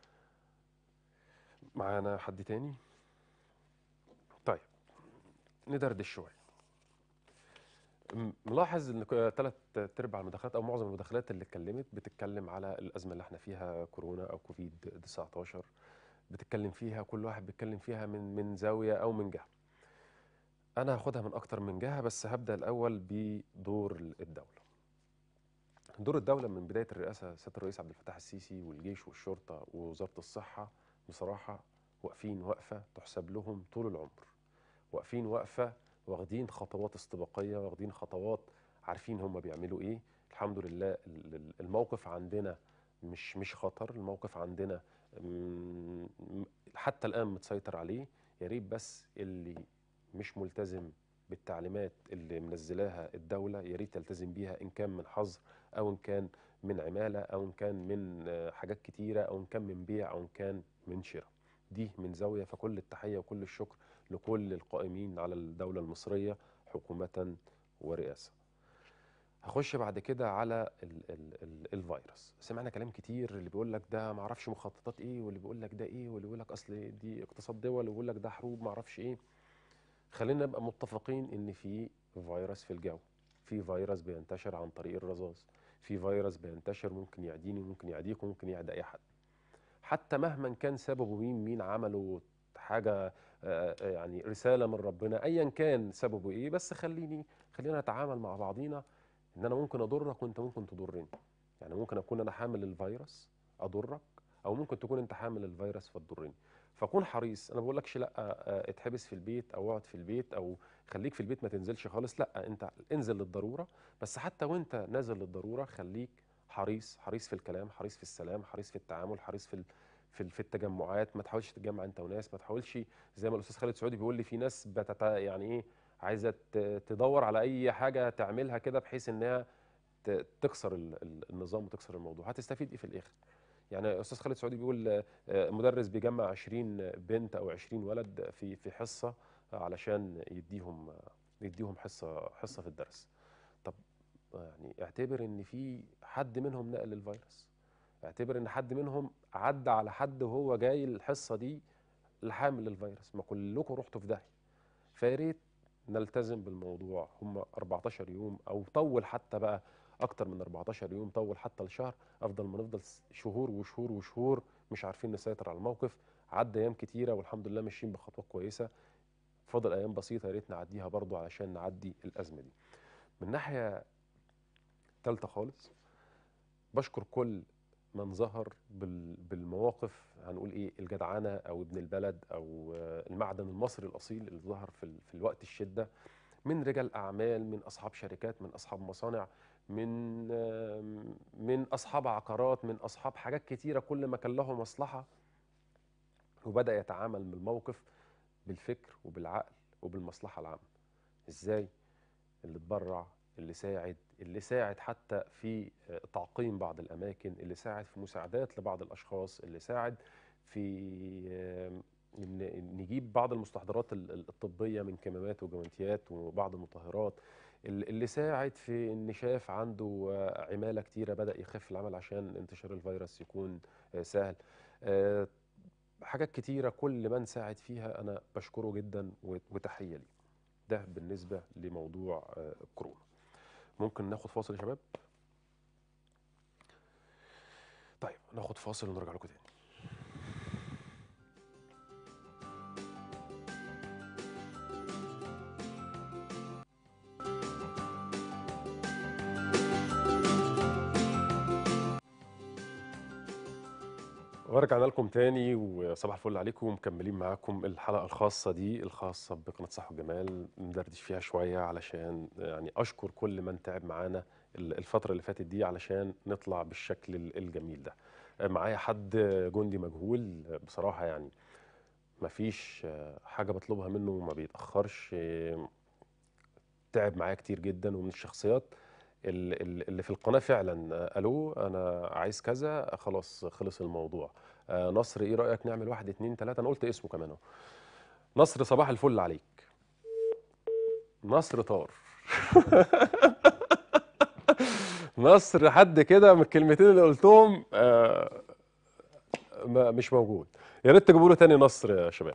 معانا حد تاني طيب ندردش شويه م- ملاحظ ان ثلاث ارباع المداخلات او معظم المداخلات اللي اتكلمت بتتكلم على الازمه اللي احنا فيها كورونا او كوفيد 19 بتتكلم فيها كل واحد بيتكلم فيها من من زاويه او من جهه انا هاخدها من اكتر من جهه بس هبدا الاول بدور الدوله دور الدوله من بدايه الرئاسه سياده الرئيس عبد الفتاح السيسي والجيش والشرطه ووزاره الصحه بصراحه واقفين وقفه تحسب لهم طول العمر واقفين وقفه واخدين خطوات استباقيه واخدين خطوات عارفين هم بيعملوا ايه الحمد لله ال- ال- الموقف عندنا مش مش خطر الموقف عندنا مم، حتى الان متسيطر عليه يا ريت بس اللي مش ملتزم بالتعليمات اللي منزلاها الدوله يا ريت يلتزم بيها ان كان من حظر او ان كان من عماله او ان كان من آه، حاجات كتيره او ان كان من بيع او ان كان من شراء دي من زاويه فكل التحيه وكل الشكر لكل القائمين على الدوله المصريه حكومه ورئاسه هخش بعد كده على ال ال ال الفيروس سمعنا كلام كتير اللي بيقول لك ده ما اعرفش مخططات ايه واللي بيقول لك ده ايه واللي بيقول لك اصل دي اقتصاد دول واللي بيقول لك ده حروب ما اعرفش ايه خلينا نبقى متفقين ان في فيروس في الجو في فيروس بينتشر عن طريق الرذاذ في فيروس بينتشر ممكن يعديني ممكن يعديك وممكن يعدي اي حد حتى مهما كان سببه مين مين عمله حاجه آه، آه، يعني رساله من ربنا ايا كان سببه ايه بس خليني خلينا نتعامل مع بعضينا ان انا ممكن اضرك وانت ممكن تضرني يعني ممكن اكون انا حامل الفيروس اضرك او ممكن تكون انت حامل الفيروس فتضرني فكون حريص انا بقول لكش لا آه، اتحبس في البيت او اقعد في البيت او خليك في البيت ما تنزلش خالص لا انت انزل للضروره بس حتى وانت نازل للضروره خليك حريص حريص في الكلام حريص في السلام حريص في التعامل حريص في ال- في ال- في التجمعات ما تحاولش تتجمع انت وناس ما تحاولش زي ما الاستاذ خالد سعودي بيقول لي في ناس بتتا يعني ايه عايزه ت- تدور على اي حاجه تعملها كده بحيث انها ت- تكسر ال- ال- النظام وتكسر الموضوع هتستفيد ايه في الاخر يعني استاذ خالد سعودي بيقول آه، آه، مدرس بيجمع 20 بنت او 20 ولد في في حصه علشان يديهم يديهم حصه حصه في الدرس طب يعني اعتبر ان في حد منهم نقل الفيروس اعتبر ان حد منهم عدى على حد وهو جاي الحصه دي الحامل للفيروس ما كلكم رحتوا في داهيه فيا ريت نلتزم بالموضوع هم 14 يوم او طول حتى بقى اكتر من 14 يوم طول حتى لشهر افضل ما نفضل س- شهور وشهور وشهور مش عارفين نسيطر على الموقف عدى ايام كتيره والحمد لله ماشيين بخطوات كويسه فاضل ايام بسيطه يا ريت نعديها برضو علشان نعدي الازمه دي من ناحيه ثالثه خالص بشكر كل من ظهر بال- بالمواقف هنقول ايه الجدعنه او ابن البلد او آه، المعدن المصري الاصيل اللي ظهر في ال- في الوقت الشده من رجال اعمال من اصحاب شركات من اصحاب مصانع من آم، من اصحاب عقارات من اصحاب حاجات كتيره كل ما كان له مصلحه وبدا يتعامل بالموقف بالفكر وبالعقل وبالمصلحه العامه ازاي اللي اتبرع اللي ساعد اللي ساعد حتى في آه، تعقيم بعض الاماكن اللي ساعد في مساعدات لبعض الاشخاص اللي ساعد في آم، ان نجيب بعض المستحضرات ال- ال- الطبيه من كمامات وجوانتيات وبعض المطهرات اللي اللي ساعد في ان شاف عنده آه، عماله كتيره بدا يخف العمل عشان انتشار الفيروس يكون آه، سهل آه، حاجات كتيره كل من ساعد فيها انا بشكره جدا و- وتحيه ليه ده بالنسبه لموضوع آه، كورونا ممكن ناخد فاصل يا شباب طيب ناخد فاصل ونرجع لكم تاني ورجعنا لكم تاني وصباح الفل عليكم مكملين معاكم الحلقة الخاصة دي الخاصة بقناة صح والجمال ندردش فيها شوية علشان يعني أشكر كل من تعب معانا ال- الفترة اللي فاتت دي علشان نطلع بالشكل ال- الجميل ده معايا حد جندي مجهول بصراحة يعني مفيش حاجة بطلبها منه ما بيتأخرش تعب معايا كتير جدا ومن الشخصيات ال- ال- اللي في القناة فعلا آه، الو انا عايز كذا خلاص خلص الموضوع آه، نصر ايه رأيك نعمل واحد اتنين تلاتة انا قلت اسمه كمان اهو نصر صباح الفل عليك نصر طار نصر حد كده من الكلمتين اللي قلتهم آه، ما مش موجود يا ريت تجيبوا له تاني نصر يا شباب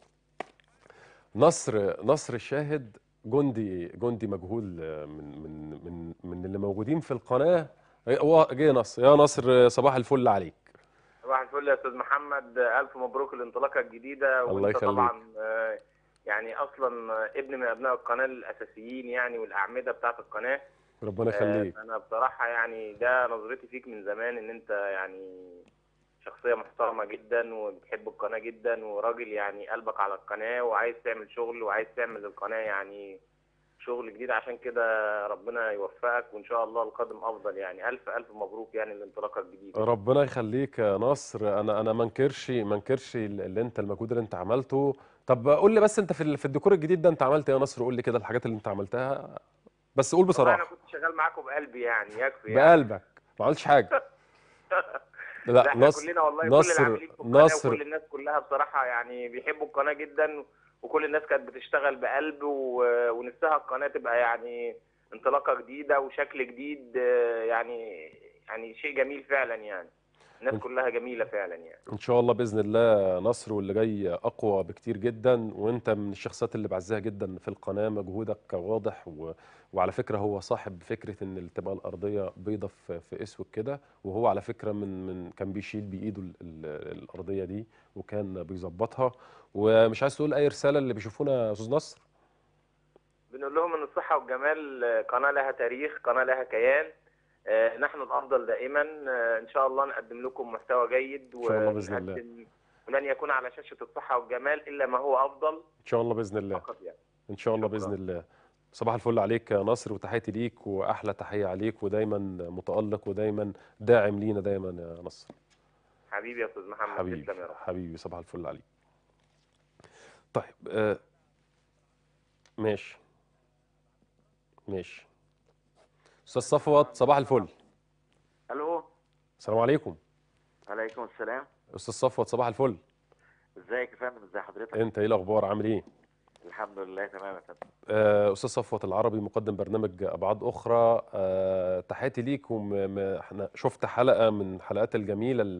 نصر نصر الشاهد جندي جندي مجهول آه، من من من من اللي موجودين في القناه هو جه نصر يا نصر صباح الفل عليك صباح الفل يا استاذ محمد الف مبروك الانطلاقه الجديده الله وانت يخليك. طبعا آه، يعني اصلا آه، ابن من ابناء القناه الاساسيين يعني والاعمده بتاعه القناه ربنا آه، يخليك انا بصراحه يعني ده نظرتي فيك من زمان ان انت يعني شخصيه محترمه جدا وبتحب القناه جدا وراجل يعني قلبك على القناه وعايز تعمل شغل وعايز تعمل للقناه يعني شغل جديد عشان كده ربنا يوفقك وان شاء الله القادم افضل يعني الف الف مبروك يعني الانطلاقه الجديده ربنا يخليك يا نصر انا انا ما انكرش ما انكرش اللي انت المجهود اللي انت عملته طب قول لي بس انت في ال- في الديكور الجديد ده انت عملت ايه يا نصر قول لي كده الحاجات اللي انت عملتها بس قول والله انا بصراحه كنت شغال معاكم بقلبي يعني يكفي يعني بقلبك ما عملتش حاجه لا لا احنا نصر كلنا والله كل نصر العاملين في القناه نصر وكل الناس كلها بصراحه يعني بيحبوا القناه جدا وكل الناس كانت بتشتغل بقلب و- ونفسها القناه تبقى يعني انطلاقه جديده وشكل جديد آه، يعني يعني شيء جميل فعلا يعني الناس إن- كلها جميله فعلا يعني ان شاء الله باذن الله نصر واللي جاي اقوى بكتير جدا وانت من الشخصيات اللي بعزها جدا في القناه مجهودك واضح و... وعلى فكره هو صاحب فكره ان تبقى الارضيه بيضه في, في اسود كده وهو على فكره من من كان بيشيل بايده ال... ال... الارضيه دي وكان بيظبطها ومش عايز تقول اي رساله اللي بيشوفونا يا استاذ نصر بنقول لهم ان الصحه والجمال آه، قناه لها تاريخ قناه لها كيان آه، نحن الافضل دائما آه، ان شاء الله نقدم لكم محتوى جيد إن شاء الله بإذن الله. ونقدم ولن يكون على شاشه الصحه والجمال الا ما هو افضل ان شاء الله باذن الله فقط يعني ان شاء الله شكراً. باذن الله صباح الفل عليك يا نصر وتحياتي ليك واحلى تحيه عليك ودايما متالق ودايما داعم لينا دايما يا نصر حبيبي يا استاذ محمد حبيبي تسلم يا رب حبيبي صباح الفل عليك طيب آه ماشي ماشي استاذ صفوت صباح الفل الو السلام عليكم عليكم السلام استاذ صفوت صباح الفل ازيك يا فندم ازي حضرتك انت ايه الاخبار عامل ايه الحمد لله تمام يا فندم آه، استاذ صفوت العربي مقدم برنامج ابعاد اخرى آه، تحياتي ليك وم- م- احنا شفت حلقه من الحلقات الجميله اللي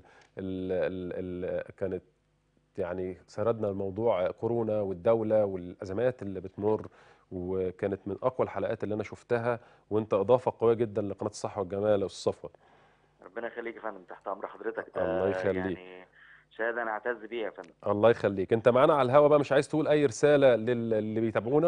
كانت يعني سردنا الموضوع كورونا والدوله والازمات اللي بتمر وكانت من اقوى الحلقات اللي انا شفتها وانت اضافه قويه جدا لقناه الصحه والجمال يا استاذ صفوت ربنا يخليك يا فندم تحت امر حضرتك ده الله يخليك. يعني شهاده انا اعتز بيها يا فندم الله يخليك انت معانا على الهوا بقى مش عايز تقول اي رساله لل- اللي بيتابعونا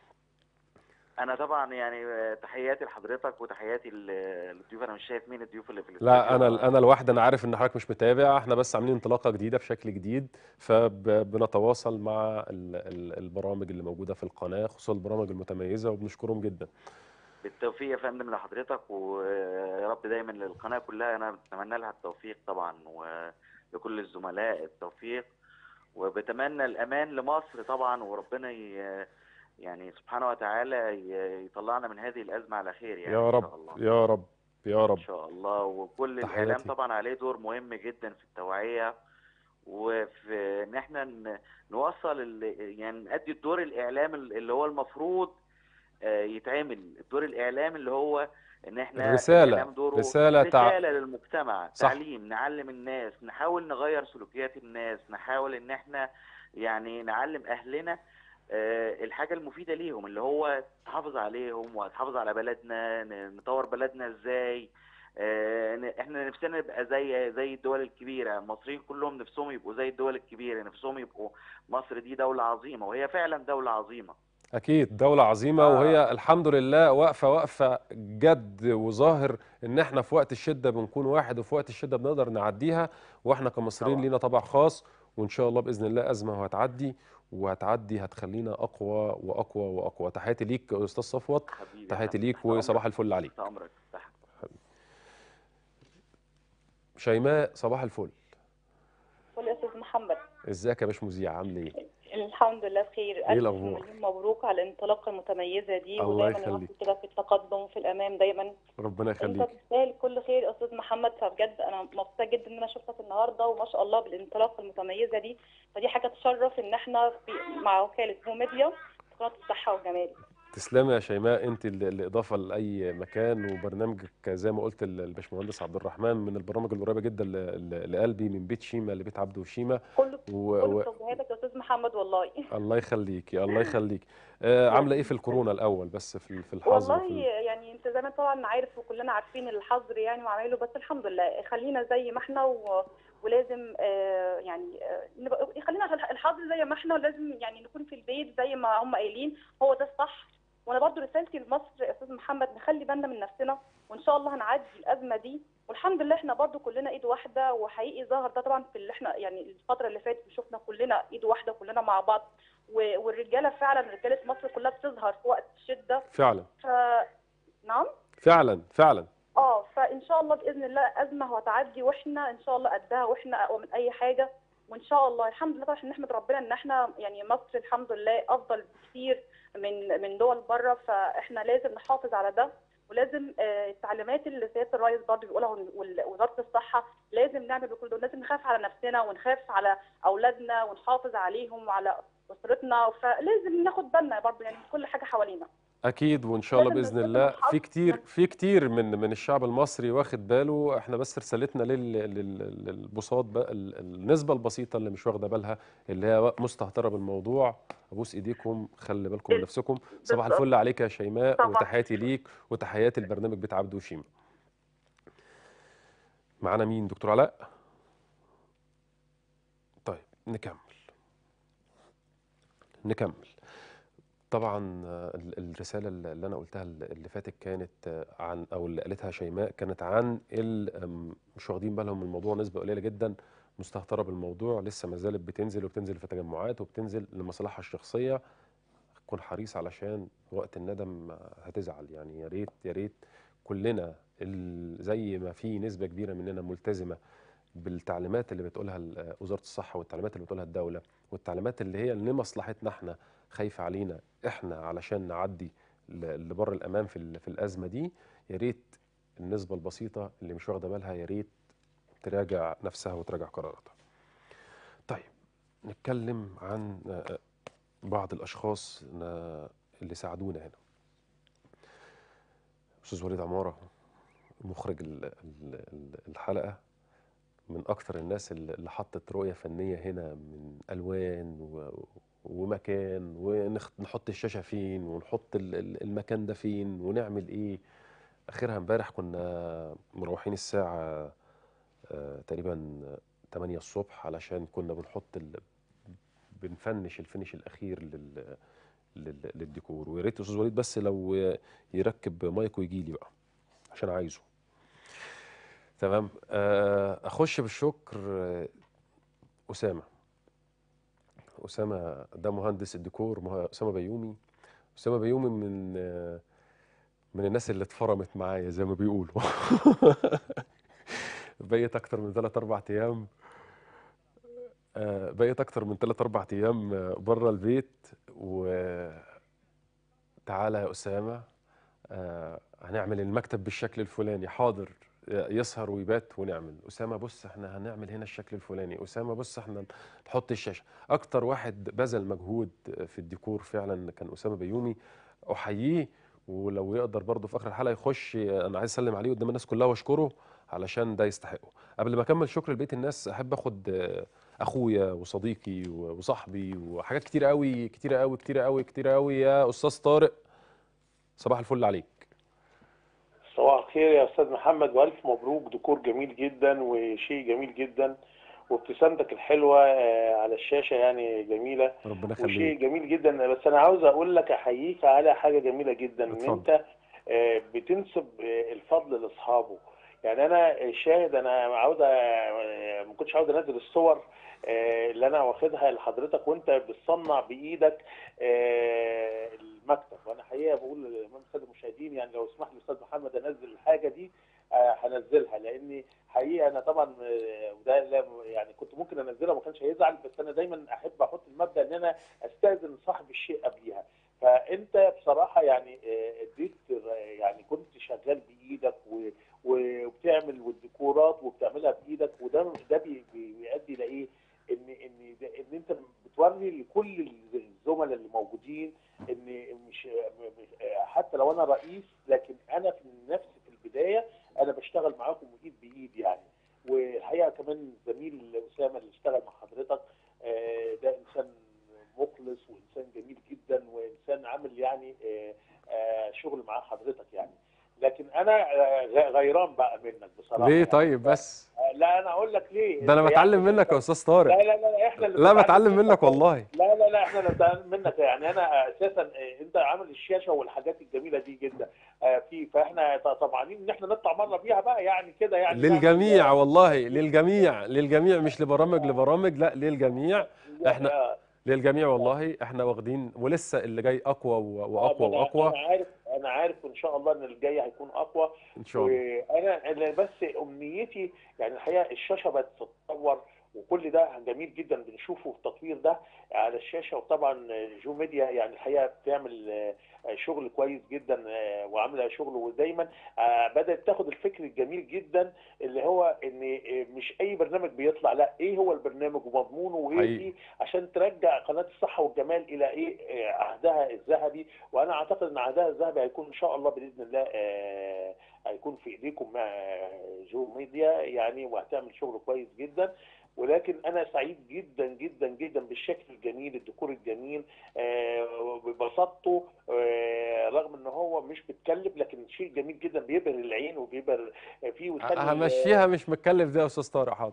انا طبعا يعني آه، تحياتي لحضرتك وتحياتي ل- للضيوف انا مش شايف مين الضيوف اللي في لا الاستوديو. انا انا لوحدي انا عارف ان حضرتك مش متابع احنا بس عاملين انطلاقه جديده بشكل جديد فبنتواصل مع ال- ال- البرامج اللي موجوده في القناه خصوصا البرامج المتميزه وبنشكرهم جدا بالتوفيق يا فندم لحضرتك ويا رب دايما للقناه كلها انا بتمنى لها التوفيق طبعا ولكل الزملاء التوفيق وبتمنى الامان لمصر طبعا وربنا ي... يعني سبحانه وتعالى ي- يطلعنا من هذه الازمه على خير يعني يا ان شاء رب الله يا رب يا رب ان شاء الله وكل الاعلام تحياتي. طبعا عليه دور مهم جدا في التوعيه وفي ان احنا ن- نوصل ال- يعني نأدي الدور الاعلام اللي هو المفروض آه، يتعمل الدور الاعلام اللي هو ان احنا الرسالة، الإعلام دوره رسالة تع- رسالة للمجتمع صح. تعليم نعلم الناس نحاول نغير سلوكيات الناس نحاول ان احنا يعني نعلم اهلنا آه، الحاجة المفيدة ليهم اللي هو تحافظ عليهم وتحافظ على بلدنا ن- نطور بلدنا ازاي آه، ن- احنا نفسنا نبقى زي زي الدول الكبيرة المصريين كلهم نفسهم يبقوا زي الدول الكبيرة نفسهم يبقوا مصر دي دولة عظيمة وهي فعلا دولة عظيمة اكيد دوله عظيمه آه. وهي الحمد لله واقفه واقفه جد وظاهر ان احنا في وقت الشده بنكون واحد وفي وقت الشده بنقدر نعديها واحنا كمصريين طبعا. لينا طبع خاص وان شاء الله باذن الله ازمه وهتعدي وهتعدي هتخلينا اقوى واقوى واقوى تحياتي ليك يا استاذ صفوت حبيبي يا تحياتي فندم، ليك تحت أمرك. وصباح الفل عليك تحت امرك تحت شيماء صباح الفل قول يا استاذ محمد ازيك يا باش مذيع عامل ايه الحمد لله بخير إيه الف الأخبار؟ مليون مبروك على الانطلاقه المتميزه دي الله ودايما يا رب يخليك. كده في التقدم وفي الامام دايما ربنا انت يخليك تستاهل كل خير يا استاذ محمد فبجد انا مبسوطه جدا ان انا شفتك النهارده وما شاء الله بالانطلاقه المتميزه دي فدي حاجه تشرف ان احنا في مع وكاله هو ميديا في قناه الصحه والجمال تسلمي يا شيماء انت ال- الاضافه لاي مكان وبرنامجك زي ما قلت ال- الباشمهندس عبد الرحمن من البرامج القريبه جدا ل- ل- لقلبي من بيت شيماء لبيت عبده وشيماء كله و... كل و... توجيهاتك يا استاذ محمد والله الله يخليكي الله يخليك آه عامله ايه في الكورونا الاول بس في ال- في الحظر والله وفي ال... يعني انت زي ما طبعا عارف وكلنا عارفين الحظر يعني وعمايله بس الحمد لله خلينا زي ما احنا و... ولازم آه يعني آه نبقى خلينا في الح- الحظر زي ما احنا ولازم يعني نكون في البيت زي ما هم قايلين هو ده الصح وانا برضو رسالتي لمصر يا استاذ محمد نخلي بالنا من نفسنا وان شاء الله هنعدي الازمه دي والحمد لله احنا برضو كلنا ايد واحده وحقيقي ظهر ده طبعا في اللي احنا يعني الفتره اللي فاتت شفنا كلنا ايد واحده كلنا مع بعض و- والرجاله فعلا رجاله مصر كلها بتظهر في وقت الشده فعلا ف نعم فعلا فعلا اه فان شاء الله باذن الله ازمه وهتعدي واحنا ان شاء الله قدها واحنا اقوى من اي حاجه وان شاء الله الحمد لله طبعا إحنا نحمد ربنا ان احنا يعني مصر الحمد لله افضل بكثير من من دول بره فاحنا لازم نحافظ على ده ولازم آه، التعليمات اللي سياده الرئيس برضه بيقولها وال- ووزاره الصحه لازم نعمل بكل دول لازم نخاف على نفسنا ونخاف على اولادنا ونحافظ عليهم وعلى اسرتنا فلازم ناخد بالنا برضه يعني من كل حاجه حوالينا اكيد وان شاء الله لازم باذن نستخدم الله الحظ في كتير في كتير من من الشعب المصري واخد باله احنا بس رسالتنا لل- لل- للبساط بقى ال- النسبه البسيطه اللي مش واخده بالها اللي هي مستهتره بالموضوع ابوس ايديكم خلي بالكم من نفسكم صباح بالظبط. الفل عليك يا شيماء طبعا. وتحياتي ليك وتحياتي البرنامج بتاع عبده وشيماء معانا مين دكتور علاء طيب نكمل نكمل طبعا آه، ال- الرسالة اللي أنا قلتها اللي فاتت كانت آه، عن أو اللي قالتها شيماء كانت عن ال- أم، مش واخدين بالهم من الموضوع نسبة قليلة جدا مستهترة بالموضوع لسه ما زالت بتنزل وبتنزل في تجمعات وبتنزل لمصالحها الشخصية كن حريص علشان وقت الندم آه، هتزعل يعني يا ريت يا ريت كلنا ال- زي ما في نسبة كبيرة مننا ملتزمة بالتعليمات اللي بتقولها ال- وزارة الصحة والتعليمات اللي بتقولها الدولة والتعليمات اللي هي لمصلحتنا احنا خايفة علينا احنا علشان نعدي ل- لبر الأمان في ال- في الأزمة دي يا ريت النسبة البسيطة اللي مش واخدة بالها يا ريت تراجع نفسها وتراجع قراراتها طيب نتكلم عن آه، بعض الاشخاص آه، اللي ساعدونا هنا استاذ وليد عماره مخرج ال- ال- ال- الحلقه من اكثر الناس اللي اللي حطت رؤيه فنيه هنا من الوان و- ومكان ونحط الشاشه فين ونحط ال- ال- المكان ده فين ونعمل ايه اخرها امبارح كنا مروحين الساعه آه، تقريبا 8 الصبح علشان كنا بنحط ال... بنفنش الفينش الاخير لل... لل... للديكور ويا ريت استاذ وليد بس لو يركب مايك ويجي لي بقى عشان عايزه تمام آه، اخش بالشكر آه، اسامه اسامه ده مهندس الديكور مه- اسامه بيومي اسامه بيومي من آه، من الناس اللي اتفرمت معايا زي ما بيقولوا بقيت اكتر من 3 4 ايام آه، بقيت اكتر من 3 4 ايام بره البيت وتعالى يا اسامه آه، هنعمل المكتب بالشكل الفلاني حاضر يسهر ويبات ونعمل اسامه بص احنا هنعمل هنا الشكل الفلاني اسامه بص احنا نحط الشاشه اكتر واحد بذل مجهود في الديكور فعلا كان اسامه بيومي احييه ولو يقدر برضه في اخر الحلقه يخش انا عايز اسلم عليه قدام الناس كلها واشكره علشان ده يستحقه قبل ما اكمل شكر لبقيه الناس احب اخد آه، اخويا وصديقي و- وصاحبي وحاجات كتير قوي كتير قوي كتير قوي كتير قوي يا استاذ طارق صباح الفل عليك صباح الخير يا استاذ محمد والف مبروك ديكور جميل جدا وشيء جميل جدا وابتسامتك الحلوه آه، على الشاشه يعني جميله ربنا وشيء يخليك جميل جدا بس انا عاوز اقول لك احييك على حاجه جميله جدا ان اتفضل. انت آه، بتنسب آه، الفضل لاصحابه يعني انا شاهد انا عاوز أ- ما كنتش عاوز انزل الصور آه، اللي انا واخدها لحضرتك وانت بتصنع بايدك آه، المكتب وانا حقيقه بقول للامام الساده المشاهدين يعني لو اسمح لي استاذ محمد انزل الحاجه دي آه، هنزلها لاني حقيقه انا طبعا آه، وده لا- يعني كنت ممكن انزلها وما كانش هيزعل بس انا دايما احب احط المبدا ان انا استاذن صاحب الشيء قبليها فانت بصراحه يعني آه، اديت يعني كنت شغال بايدك و- و- وبتعمل والديكورات وبتعملها بايدك وده ده بي- بي- بيؤدي لايه؟ ان ان ده- ان انت بتوري لكل الزملاء اللي موجودين ان مش م- حتى لو انا رئيس لكن انا في نفسي في البدايه انا بشتغل معاكم ايد بايد يعني والحقيقه كمان زميل اسامه اللي اشتغل مع حضرتك آه، ده انسان مخلص وانسان جميل جدا وانسان عامل يعني آه، آه، شغل مع حضرتك يعني لكن انا آه، غ- غيران بقى منك بصراحه ليه يعني. طيب بس آه، لا انا اقول لك ليه ده انا أنت بتعلم يعني- منك يا استاذ لا طارق لا لا احنا اللي لا بنتعلم بتعلم منك والله لا لا لا احنا اللي بنتعلم منك يعني انا اساسا آه، انت عامل الشاشه والحاجات الجميله دي جدا آه، في فاحنا ط- طمعانين ان احنا نطلع مره بيها بقى يعني كده يعني للجميع نعمل- والله للجميع للجميع مش لبرامج لبرامج لا للجميع احنا آه، للجميع والله احنا واخدين ولسه اللي جاي اقوى و- واقوى أنا- واقوى انا عارف انا عارف ان شاء الله ان الجاي هيكون اقوى ان شاء الله وانا انا بس امنيتي يعني الحقيقه الشاشه بقت تتطور وكل ده جميل جدا بنشوفه في التطوير ده على الشاشه وطبعا جو ميديا يعني الحقيقه بتعمل آه، شغل كويس جدا آه، وعامله شغل ودايما آه، بدات تاخد الفكر الجميل جدا اللي هو ان آه، مش اي برنامج بيطلع لا ايه هو البرنامج ومضمونه وايه حقيقي. فيه عشان ترجع قناه الصحه والجمال الى ايه آه، عهدها الذهبي وانا اعتقد ان عهدها الذهبي هيكون ان شاء الله باذن الله آه، هيكون في ايديكم مع جو ميديا يعني وهتعمل شغل كويس جدا ولكن انا سعيد جدا جدا جدا بالشكل الجميل الديكور الجميل آه، ببساطته آه، رغم ان هو مش بيتكلف لكن شيء جميل جدا بيبهر العين وبيبهر فيه ويخلي همشيها مش متكلف ده يا استاذ طارق حاضر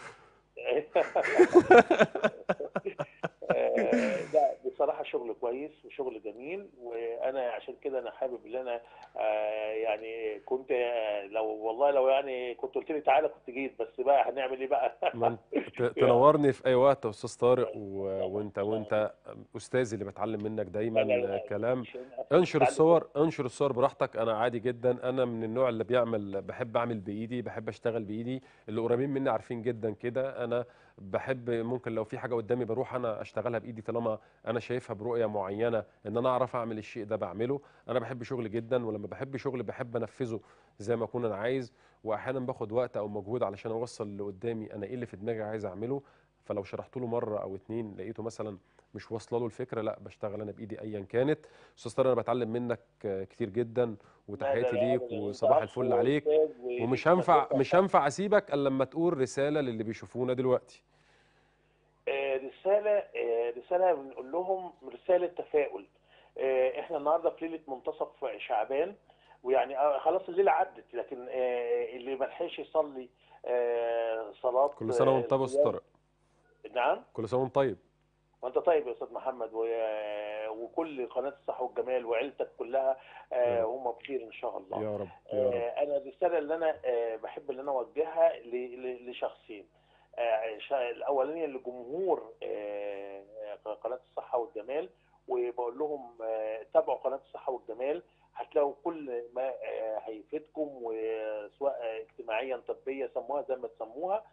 آه، لا بصراحة شغل كويس وشغل جميل وأنا عشان كده أنا حابب إن أنا آه، يعني كنت آه، لو والله لو يعني كنت قلت لي تعالى كنت جيت بس بقى هنعمل إيه بقى؟ ما انت ت- تنورني في اي وقت يا استاذ طارق و... وانت وانت استاذي اللي بتعلم منك دايما لا، لا، لا، كلام مش- انشر تعلم الصور انشر الصور براحتك انا عادي جدا انا من النوع اللي بيعمل بحب اعمل بايدي بحب اشتغل بايدي اللي قريبين مني عارفين جدا كده انا بحب ممكن لو في حاجه قدامي بروح انا اشتغلها بايدي طالما انا شايف شايفها برؤيه معينه ان انا اعرف اعمل الشيء ده بعمله انا بحب شغلي جدا ولما بحب شغلي بحب انفذه زي ما اكون انا عايز واحيانا باخد وقت او مجهود علشان اوصل اللي قدامي انا ايه اللي في دماغي عايز اعمله فلو شرحت له مره او اتنين لقيته مثلا مش واصله له الفكره لا بشتغل انا بايدي ايا كانت استاذ طارق انا بتعلم منك آه، كتير جدا وتحياتي لا، لا، ليك أبداً. وصباح أنت الفل عفو عليك وأستاذ وليك ومش هنفع مجهود مش هنفع اسيبك الا لما تقول رساله للي بيشوفونا دلوقتي آه، رسالة آه، رسالة بنقول لهم رسالة تفاؤل آه، احنا النهارده في ليلة منتصف شعبان ويعني آه، خلاص الليلة عدت لكن آه، اللي ما لحقش يصلي آه، صلاة كل سنه وانت طيب يا استاذ القيام- طارق نعم كل سنه وانت طيب وانت طيب يا استاذ محمد و- وكل قناة الصحة والجمال وعيلتك كلها آه، يا هم بخير ان شاء الله يا رب يا رب آه، انا الرساله اللي انا آه، بحب ان انا اوجهها ل- ل- لشخصين آه، شا- الاولانيه لجمهور آه، قناه الصحه والجمال وبقول لهم آه، تابعوا قناه الصحه والجمال هتلاقوا كل ما آه، هيفيدكم وسواء آه، اجتماعيا طبيا سموها زي ما تسموها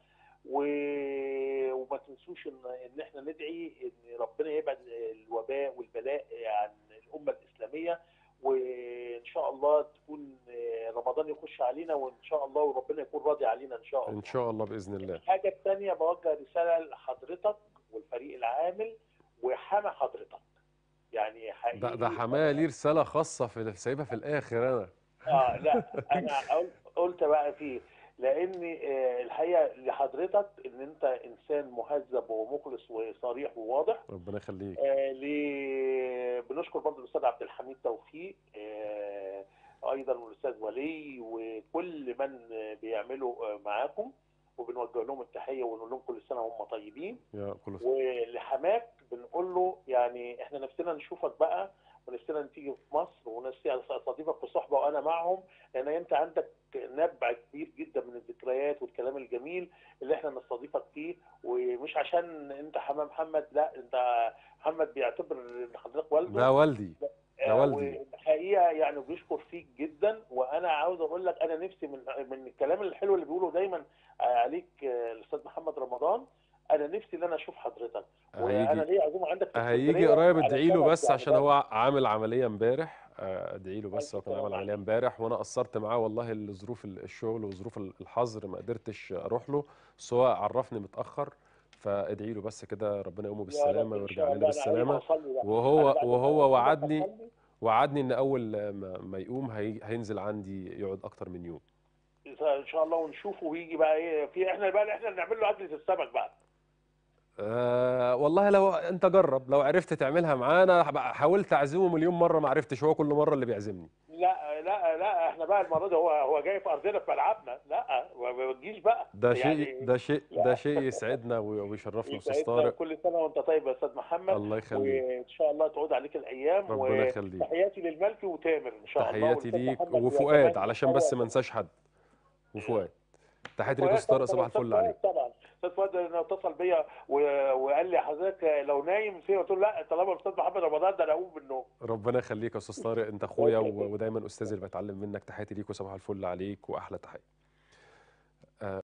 و- وما تنسوش ان ان احنا ندعي ان ربنا يبعد الوباء والبلاء عن الامه الاسلاميه وان شاء الله تكون آه، رمضان يخش علينا وان شاء الله وربنا يكون راضي علينا ان شاء الله ان شاء الله باذن الله الحاجه الثانيه بوجه رساله لحضرتك والفريق العامل وحمى حضرتك يعني حقيقي ده ده حمايه ليه رساله خاصه في سايبها في الاخر انا اه لا انا قلت قلت بقى فيه لان آه، الحقيقه لحضرتك ان انت انسان مهذب ومخلص وصريح وواضح ربنا يخليك آه، ل- بنشكر برضه الاستاذ عبد الحميد توفيق آه، ايضا والاستاذ ولي وكل من آه، بيعملوا آه، معاكم وبنوجه لهم التحيه ونقول لهم كل سنه وهم طيبين يا كل سنه ولحماك بنقول له يعني احنا نفسنا نشوفك بقى ونفسنا تيجي في مصر ونفسي استضيفك في صحبه وانا معهم لان انت عندك نبع كبير جدا من الذكريات والكلام الجميل اللي احنا نستضيفك فيه ومش عشان انت حمام محمد لا انت محمد بيعتبر ان حضرتك والده ده والدي ده والدي والحقيقه يعني بيشكر فيك جدا وانا عاوز اقول لك انا نفسي من من الكلام الحلو اللي بيقوله دايما عليك آه، الاستاذ محمد رمضان انا نفسي ان انا اشوف حضرتك وانا هيجي ليا عزومه عندك في هيجي اسكندرية قريب على ادعي له سبب بس يعني عشان ده. هو عامل عمليه امبارح آه، ادعي له بس هو كان ألف عامل سلام عمليه امبارح وانا قصرت معاه والله لظروف الشغل وظروف الحظر ما قدرتش اروح له بس هو عرفني متاخر فادعي له بس كده ربنا يقومه يا رب بالسلامه ان ويرجع شاء لنا الله انا بالسلامه قايم اصلي بقى وهو انا بعد ما وهو أخلص وعدني أصلي، وعدني ان اول ما, ما يقوم هي هينزل عندي يقعد اكتر من يوم ان شاء الله ونشوفه ويجي بقى ايه في احنا بقى احنا نعمل له عدله السمك بقى أه والله لو انت جرب لو عرفت تعملها معانا هبقى حاولت اعزمه مليون مره ما عرفتش هو كل مره اللي بيعزمني لا لا لا احنا بقى المره دي هو هو جاي في ارضنا في ملعبنا لا ما ما تجيش بقى ده يعني شيء ده شيء ده شيء يسعدنا ويشرفنا استاذ يسعدنا طارق كل سنه وانت طيب يا استاذ محمد الله يخليك وان شاء الله تعود عليك الايام ربنا يخليك. وتحياتي للملكي وتامر ان شاء الله تحياتي والأستاذ ليك محمد وفؤاد وكمان علشان بس فؤاد. ما انساش حد وفؤاد تحياتي ليك يا فؤاد استاذ طارق طبعاً، صباح أستاذ الفل فؤاد عليك طبعا استاذ فؤاد لأنه اتصل بيا و- وقال لي حضرتك لو نايم فيه قلت له لا طالما الاستاذ محمد رمضان ده انا اقوم من النوم ربنا يخليك يا استاذ طارق انت اخويا و- ودايما استاذي اللي بتعلم منك تحياتي ليك وصباح الفل عليك واحلى تحيه